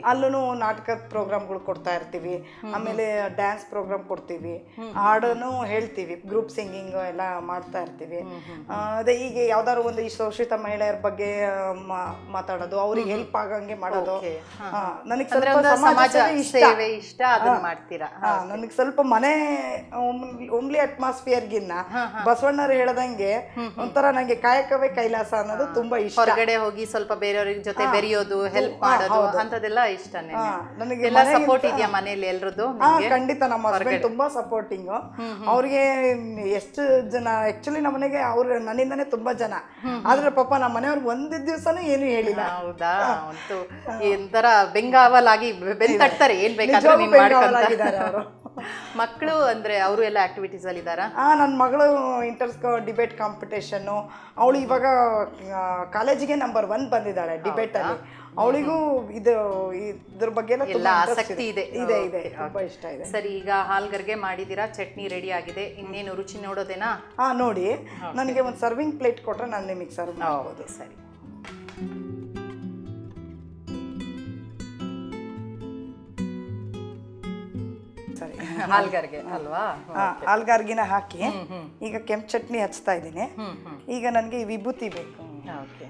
ಅಲ್ಲೂ ನಾಟಕದ ಪ್ರೋಗ್ರಾಮ್ಗಳು ಕೊಡ್ತಾ ಇರ್ತೀವಿ ಆಮೇಲೆ ಡ್ಯಾನ್ಸ್ ಪ್ರೋಗ್ರಾಮ್ ಕೊಡ್ತೀವಿ ಹಾಡನ್ನು ಹೇಳ್ತೀವಿ ಗ್ರೂಪ್ ಸಿಂಗಿಂಗ್ ಎಲ್ಲ ಮಾಡ್ತಾ ಇರ್ತೀವಿ ಆ, ಅದೇ ಈಗ ಯಾವ್ದಾದ್ರು ಒಂದು ಈ ಶೋಷಿತ ಮಹಿಳೆಯರ ಬಗ್ಗೆ ಆ, ಮಾ- ಮಾತಾಡೋದು ಅವ್ರಿಗೆ ಹೆಲ್ಪ್ ಆಗಂಗೆ ಮಾಡೋದು Okay. ನನಗೆ ಅಂದ್ರೆ ಸ್ವಲ್ಪ ಒಂದು ಸಮಾಜ ಸಮಾಜ ಸೇವೆ ಇಷ್ಟ ಸೇವೆ ಇಷ್ಟ ಅದನ್ನ ಮಾಡ್ತೀರಾ ನನಗೆ ಸ್ವಲ್ಪ ಮನೆ ಓಮ್ಲಿ ಅಟ್ಮಾಸ್ಫಿಯರ್ಗಿನ್ನ ಬಸವಣ್ಣರು ಹೇಳ್ದಂಗೆ ಒಂಥರ ನಂಗೆ ಕಾಯಕವೇ ಕೈಲಾಸ ಅನ್ನೋದು ತುಂಬಾ ಇಷ್ಟ ಹೊರಗಡೆ ಹೋಗಿ ಸ್ವಲ್ಪ ಬೇರೆಯವ್ರ ಜೊತೆ ಬೆರೆಯೋದು ಹೆಲ್ಪ್ ಮಾಡೋದು ಅಂತದೆಲ್ಲ ಇಷ್ಟನೇ ನನಗೆ ಎಲ್ಲ ಸಪೋರ್ಟ್ ಇದೆಯಾ ಮನೇಲಿ ಎಲ್ರದ್ದು ಹಾ ಖಂಡಿತ ನಮ್ಮ ಹಸ್ಬೆಂಡ್ ತುಂಬಾ ಸಪೋರ್ಟಿಂಗ್ ಅವ್ರಿಗೆ ಎಷ್ಟು ಜನ ಆಕ್ಚುಲಿ ನಮ್ಮ ಮನೆಗೆ ಅವ್ರು ನನ್ನಿಂದನೇ ತುಂಬಾ ಜನ ಆದ್ರೆ ಪಾಪ ನಮ್ಮ ಮನೆಯವ್ರಿಗೆ ಒಂದ್ ದಿವ್ಸನೂ ಏನು ಹೇಳಿಲ್ಲ ಹೌದಾ ಅಂತೂ ಎಂತರ ಬೆಂಗಾವಲಾಗಿ ಬೆನ್ ತಟ್ತಾರೆ ಏನ್ ಬೇಕಾದ್ರೂ ನಿಜವಾಗ್ಲೂ ನೀನ್ ಮಾಡ್ಕೊಂತ ಬೆಂಗಾವಲಾಗಿದ್ದಾರೆ ಅವರು ಮಕ್ಕಳು ಅಂದ್ರೆ ಅವರು ಎಲ್ಲ ಆಕ್ಟಿವಿಟೀಸ್ ಅಲ್ಲಿ ಇದಾರಾ ಆ ನನ್ನ ಮಗಳು ಇಂಟರ್ಸ್ ಡಿಬೇಟ್ ಕಾಂಪಿಟೇಷನ್ನು ಅವಳು ಇವಾಗ ಕಾಲೇಜಿಗೆ ನಂಬರ್ ಒನ್ ಬಂದಿದ್ದಾಳೆ ಡಿಬೇಟ್ ಅಲ್ಲಿ ಅವಳಿಗೂ ಇದು ಇದ್ರ ಬಗ್ಗೆ ಎಲ್ಲ ಎಲ್ಲ ತುಂಬಾ interest ಆಸಕ್ತಿ ಇದೆ ಇದೆ ಇದೆ ತುಂಬಾ ಇಷ್ಟ ಇದೆ ಸರಿ ಈಗ ಹಾಲ್ಗರ್ಗೆ ಮಾಡಿದೀರಾ ಚಟ್ನಿ ರೆಡಿ ಆಗಿದೆ ಇನ್ನೇನು ರುಚಿ ನೋಡೋದೇನಾ ಹಾ ನೋಡಿ ನನಗೆ ಒಂದು ಸರ್ವಿಂಗ್ ಪ್ಲೇಟ್ ಕೊಟ್ರೆ ನಾನು ನಿಮಗೆ ಸರ್ವ್ ಮಾಡ್ಬೋದು ಸರಿ ಸರಿ ಹಾಲ್ಗರ್ಗೆ ಅಲ್ವಾ ಹಾ ಆಲ್ಗಾರ್ಗಿನ ಹಾಕಿ ಈಗ ಕೆಂಪು ಚಟ್ನಿ ಹಚ್ತಾ ಇದ್ದೀನಿ ಈಗ ನನಗೆ ವಿಭೂತಿ ಬೇಕು ಓಕೆ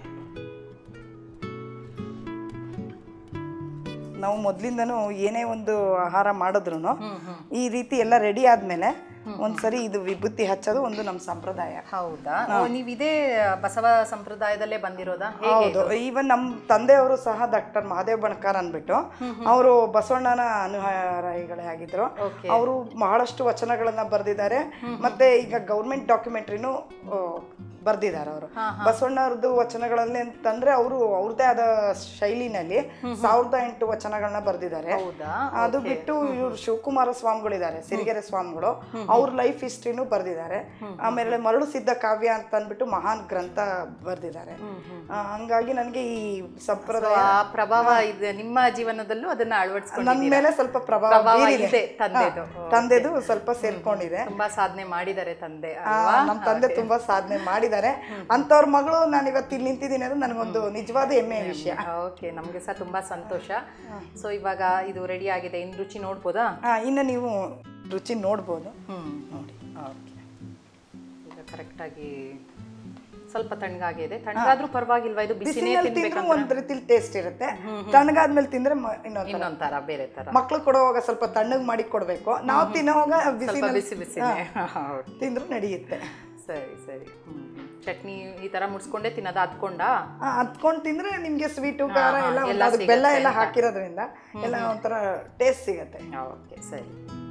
ನಾವು ಮೊದಲಿಂದನೂ ಏನೇ ಒಂದು ಆಹಾರ ಮಾಡಿದ್ರು ಈ ರೀತಿ ಎಲ್ಲ ರೆಡಿ ಆದ್ಮೇಲೆ ಒಂದ್ಸರಿ ಇದು ವಿಭೂತಿ ಹಚ್ಚೋದು ಒಂದು ನಮ್ಮ ಸಂಪ್ರದಾಯ ಹೌದಾ ಓ, ನೀವ್ ಇದೇ ಬಸವ ಸಂಪ್ರದಾಯದಲ್ಲೇ ಬಂದಿರೋದಾ ಹೇಗೆ ಹೌದು ಈವನ್ ನಮ್ಮ ತಂದೆಯವರು ಸಹ ಡಾಕ್ಟರ್ ಮಹಾದೇವ್ ಬಣಕಾರ್ ಅಂದ್ಬಿಟ್ಟು ಅವರು ಬಸವಣ್ಣನ ಅನುಯಾಯಿಗಳೇ ಆಗಿದ್ರು ಅವರು ಬಹಳಷ್ಟು ವಚನಗಳನ್ನ ಬರೆದಿದ್ದಾರೆ ಮತ್ತೆ ಈಗ ಗೌರ್ಮೆಂಟ್ ಡಾಕ್ಯುಮೆಂಟ್ರಿನೂ ಬರ್ದಿದ್ದಾರೆ ಅವರು ಬಸವಣ್ಣವ್ರದ್ದು ವಚನಗಳಲ್ಲಿ ಅಂತಂದ್ರೆ ಅವರು ಅವ್ರದ್ದೇ ಆದ ಶೈಲಿನಲ್ಲಿ ಸಾವಿರದ ಎಂಟು ವಚನಗಳನ್ನ ಬರ್ದಿದ್ದಾರೆ ಹೌದಾ ಅದು ಬಿಟ್ಟು ಇವ್ರು ಶಿವಕುಮಾರ ಸ್ವಾಮಿಗಳಿದ್ದಾರೆ ಸಿರಿಗೆರೆ ಸ್ವಾಮಿಗಳು ಅವ್ರ ಲೈಫ್ ಹಿಸ್ಟ್ರಿನೂ ಬರ್ದಿದ್ದಾರೆ ಆಮೇಲೆ ಮರಳು ಸಿದ್ಧ ಕಾವ್ಯ ಅಂತ ಅಂದ್ಬಿಟ್ಟು ಮಹಾನ್ ಗ್ರಂಥ ಬರ್ದಿದ್ದಾರೆ ಆ, ಹಂಗಾಗಿ ನನಗೆ ಈ ಸಂಪ್ರದಾಯ ಆ ಪ್ರಭಾವ ಇದೆ ನಿಮ್ಮ ಜೀವನದಲ್ಲೂ ಅದನ್ನ ನನ್ನ ಅಳವಡಿಸ್ಕೊಂಡಿದ್ದೀರಾ ಮೇಲೆ ಸ್ವಲ್ಪ ಪ್ರಭಾವ ಪ್ರಭಾವ ಬೀರಿದೆ ಇದೆ ತಂದೆದು. ಹಾ, ತಂದೆದು ಸ್ವಲ್ಪ ಸೇರ್ಕೊಂಡಿದೆ ತುಂಬಾ ಸಾಧನೆ ಮಾಡಿದ್ದಾರೆ ತಂದೆ ಆ, ನಮ್ಮ ತಂದೆ ತುಂಬಾ ಸಾಧನೆ ಮಾಡಿದ್ದಾರೆ ಅಂತವ್ರ ಮಗಳು ನಾನು ಇವತ್ತು ಇಲ್ಲಿ ನಿಂತಿದ್ದೀನಿ ಅದು ನನಗೊಂದು ನಿಜವಾದ ಹೆಮ್ಮೆಯ ವಿಷಯ ಓಕೆ ನಮ್ಗೆ ಸಹ ತುಂಬಾ ಸಂತೋಷ ಸೊ ಇವಾಗ ಇದು ರೆಡಿ ಆಗಿದೆ ಇನ್ನು ರುಚಿ ನೋಡ್ಬೋದಾ ಆ, ಇನ್ನು ನೀವು ರುಚಿ ನೋಡ್ಬೋದು ಹ್ಮ್ ನೋಡಿ ಓಕೆ ಈಗ ಕರೆಕ್ಟಾಗಿ ಸ್ವಲ್ಪ ತಣ್ಣಗಾಗಿದೆ ತಣ್ಣಗಾದ್ರೂ ಪರವಾಗಿಲ್ವಾ ಇದು ಬಿಸಿನೇ ಬಿಸಿನಲ್ಲಿ ತಿಂದ್ರೆ ತಿನ್ಬೇಕಂತ ಒಂದ್ ರೀತಿಲಿ ಟೇಸ್ಟ್ ಇರುತ್ತೆ ತಣ್ಣಗಾದ್ಮೇಲೆ ತಿಂದ್ರೆ ಮ- ಇನ್ನೊಂದ್ ಥರ. ಇನ್ನೊಂಥರ ಬೇರೆ ತರ ಮಕ್ಳು ಕೊಡುವಾಗ ಸ್ವಲ್ಪ ತಣ್ಣಗ್ ಮಾಡಿ ಕೊಡ್ಬೇಕು ನಾವು ತಿನ್ನೋವಾಗ ಸ್ವಲ್ಪ ಬಿಸಿ ಬಿಸಿ ಬಿಸಿನೇ ಹೌದು. ತಿಂದ್ರು ನಡೆಯುತ್ತೆ ಸರಿ ಸರಿ ಹ್ಮ್ ಹ್ಮ್. ಚಟ್ನಿ ಈ ತರ ಮುಡ್ಸ್ಕೊಂಡೇ ತಿನ್ನೋದ ಹತ್ಕೊಂಡ ಆ, ಹತ್ಕೊಂಡ್ ತಿಂದ್ರೆ ನಿಮ್ಗೆ ಸ್ವೀಟು ಖಾರ ಎಲ್ಲ ಒಂದು ಎಲ್ಲ ಅದಕ್ಕೆ ಬೆಲ್ಲ ಸಿಗತ್ತೆ ಎಲ್ಲ ಅಂತ. ಹಾಕಿರೋದ್ರಿಂದ ಎಲ್ಲ ಒಂಥರ ಟೇಸ್ಟ್ ಸಿಗತ್ತೆ ಓಕೆ ಸರಿ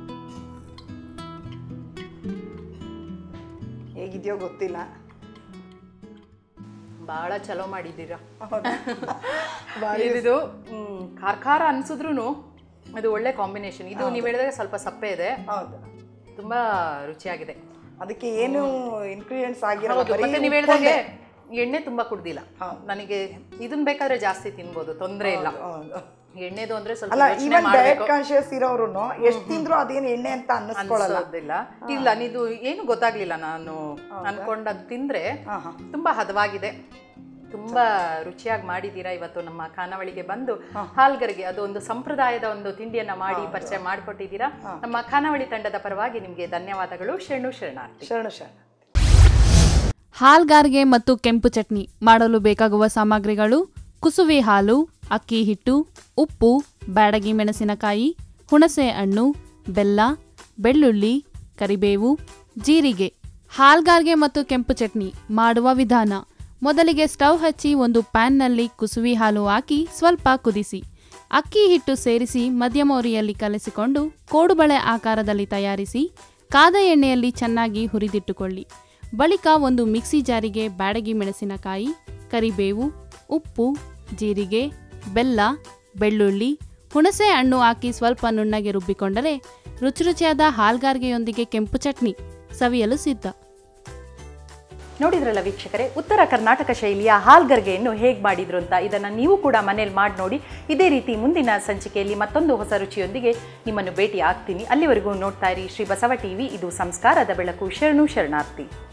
ಹೇಗಿದೆಯೋ ಗೊತ್ತಿಲ್ಲ ಬಹಳ ಚಲೋ ಮಾಡಿದ್ದೀರಾ ಹೌದಾ? ಇದು ಹ್ಮ್, ಖಾರ ಖಾರ ಅನ್ಸಿದ್ರು ಅದು ಒಳ್ಳೆ ಕಾಂಬಿನೇಷನ್ ಇದು ನೀವು ಹೇಳಿದಾಗ ಸ್ವಲ್ಪ ಸಪ್ಪೆ ಇದೆ ಹೌದು ತುಂಬಾ ರುಚಿಯಾಗಿದೆ ಅದಕ್ಕೆ ಏನು ಇನ್ಗ್ರೀಡಿಯೆಂಟ್ಸ್ ಆಗಿರಲ್ಲ ಹೌದು ಬರೀ ಮತ್ತೆ ನೀವು ಉಪ್ಪೊಂದೇ. ಹೇಳ್ದಾಗೆ ಎಣ್ಣೆ ತುಂಬಾ ಕುಡ್ದಿಲ್ಲ ನನಗೆ ಇದನ್ ಬೇಕಾದ್ರೆ ಜಾಸ್ತಿ ತಿನ್ಬೋದು ತೊಂದ್ರೆ ಇಲ್ಲ ಹೌದು. ಎಣ್ಣೆದು ಅಂದ್ರೆ ಸ್ವಲ್ಪ ಅಲ್ಲ ಯೋಚ್ನೆ ಈವನ್ ಡಯಟ್ ಮಾಡ್ಬೇಕು ಕಾನ್ಶಿಯಸ್ ಇರೋರು ಎಷ್ಟ್ ತಿಂದ್ರು ಅದೇನು ಎಣ್ಣೆ ಅಂತ ಅನ್ನಿಸ್ಕೊಳ್ಳಲ್ಲ ಅನ್ಸೋದಿಲ್ಲ ಇಲ್ಲ ನೀದು ಏನು ಗೊತ್ತಾಗ್ಲಿಲ್ಲ ನಾನು ಅನ್ಕೊಂಡ್ ಅದ್ ತಿಂದ್ರೆ ತುಂಬಾ ಹದವಾಗಿದೆ ತುಂಬಾ ರುಚಿಯಾಗಿ ಮಾಡಿದ್ದೀರಾ ಇವತ್ತು ನಮ್ಮ ಖಾನಾವಳಿಗೆ ಬಂದು ಹಾಲ್ಗರಿಗೆ ಅದು ಒಂದು ಸಂಪ್ರದಾಯದ ಒಂದು ತಿಂಡಿಯನ್ನ ಮಾಡಿ ಪರಿಚಯ ಮಾಡಿಕೊಟ್ಟಿದ್ದೀರಾ ನಮ್ಮ ಖಾನಾವಳಿ ತಂಡದ ಪರವಾಗಿ ನಿಮ್ಗೆ ಧನ್ಯವಾದಗಳು ಶರಣು ಶರಣಾರ್ಥಿ ಶರಣ ಶರಣ ಹಾಲ್ಗಾರ್ಗೆ ಮತ್ತು ಕೆಂಪು ಚಟ್ನಿ ಮಾಡಲು ಬೇಕಾಗುವ ಸಾಮಗ್ರಿಗಳು ಕುಸುವೆ ಹಾಲು ಅಕ್ಕಿ ಹಿಟ್ಟು ಉಪ್ಪು ಬ್ಯಾಡಗಿ ಮೆಣಸಿನಕಾಯಿ ಹುಣಸೆ ಹಣ್ಣು ಬೆಲ್ಲ ಬೆಳ್ಳುಳ್ಳಿ ಕರಿಬೇವು ಜೀರಿಗೆ ಹಾಲ್ಗಾರ್ಗೆ ಮತ್ತು ಕೆಂಪು ಚಟ್ನಿ ಮಾಡುವ ವಿಧಾನ ಮೊದಲಿಗೆ ಸ್ಟವ್ ಹಚ್ಚಿ ಒಂದು ಪ್ಯಾನ್ನಲ್ಲಿ ಕುಸುವಿ ಹಾಲು ಹಾಕಿ ಸ್ವಲ್ಪ ಕುದಿಸಿ ಅಕ್ಕಿ ಹಿಟ್ಟು ಸೇರಿಸಿ ಮಧ್ಯಮ ಉರಿಯಲ್ಲಿ ಕಲಸಿಕೊಂಡು ಕೋಡುಬಳೆ ಆಕಾರದಲ್ಲಿ ತಯಾರಿಸಿ ಕಾದ ಎಣ್ಣೆಯಲ್ಲಿ ಚೆನ್ನಾಗಿ ಹುರಿದಿಟ್ಟುಕೊಳ್ಳಿ ಬಳಿಕ ಒಂದು ಮಿಕ್ಸಿ ಜಾರಿಗೆ ಬ್ಯಾಡಗಿ ಮೆಣಸಿನಕಾಯಿ ಕರಿಬೇವು ಉಪ್ಪು ಜೀರಿಗೆ ಬೆಲ್ಲ ಬೆಳ್ಳುಳ್ಳಿ ಹುಣಸೆ ಹಣ್ಣು ಹಾಕಿ ಸ್ವಲ್ಪ ನುಣ್ಣಗೆ ರುಬ್ಬಿಕೊಂಡರೆ ರುಚಿ ರುಚಿಯಾದ ಹಾಲ್ಗಾರ್ಗೆಯೊಂದಿಗೆ ಕೆಂಪು ಚಟ್ನಿ ಸವಿಯಲು ಸಿದ್ಧ ನೋಡಿದ್ರಲ್ಲ ವೀಕ್ಷಕರೇ ಉತ್ತರ ಕರ್ನಾಟಕ ಶೈಲಿಯ ಹಾಲ್ಗರ್ಗೆಯನ್ನು ಹೇಗೆ ಮಾಡಿದ್ರು ಅಂತ ಇದನ್ನು ನೀವು ಕೂಡ ಮನೇಲಿ ಮಾಡಿ ನೋಡಿ ಇದೇ ರೀತಿ ಮುಂದಿನ ಸಂಚಿಕೆಯಲ್ಲಿ ಮತ್ತೊಂದು ಹೊಸ ರುಚಿಯೊಂದಿಗೆ ನಿಮ್ಮನ್ನು ಭೇಟಿ ಆಗ್ತೀನಿ ಅಲ್ಲಿವರೆಗೂ ನೋಡ್ತಾ ಇರಿ ಶ್ರೀ ಬಸವ ಟಿವಿ ಇದು ಸಂಸ್ಕಾರದ ಬೆಳಕು ಶರಣು ಶರಣಾರ್ಥಿ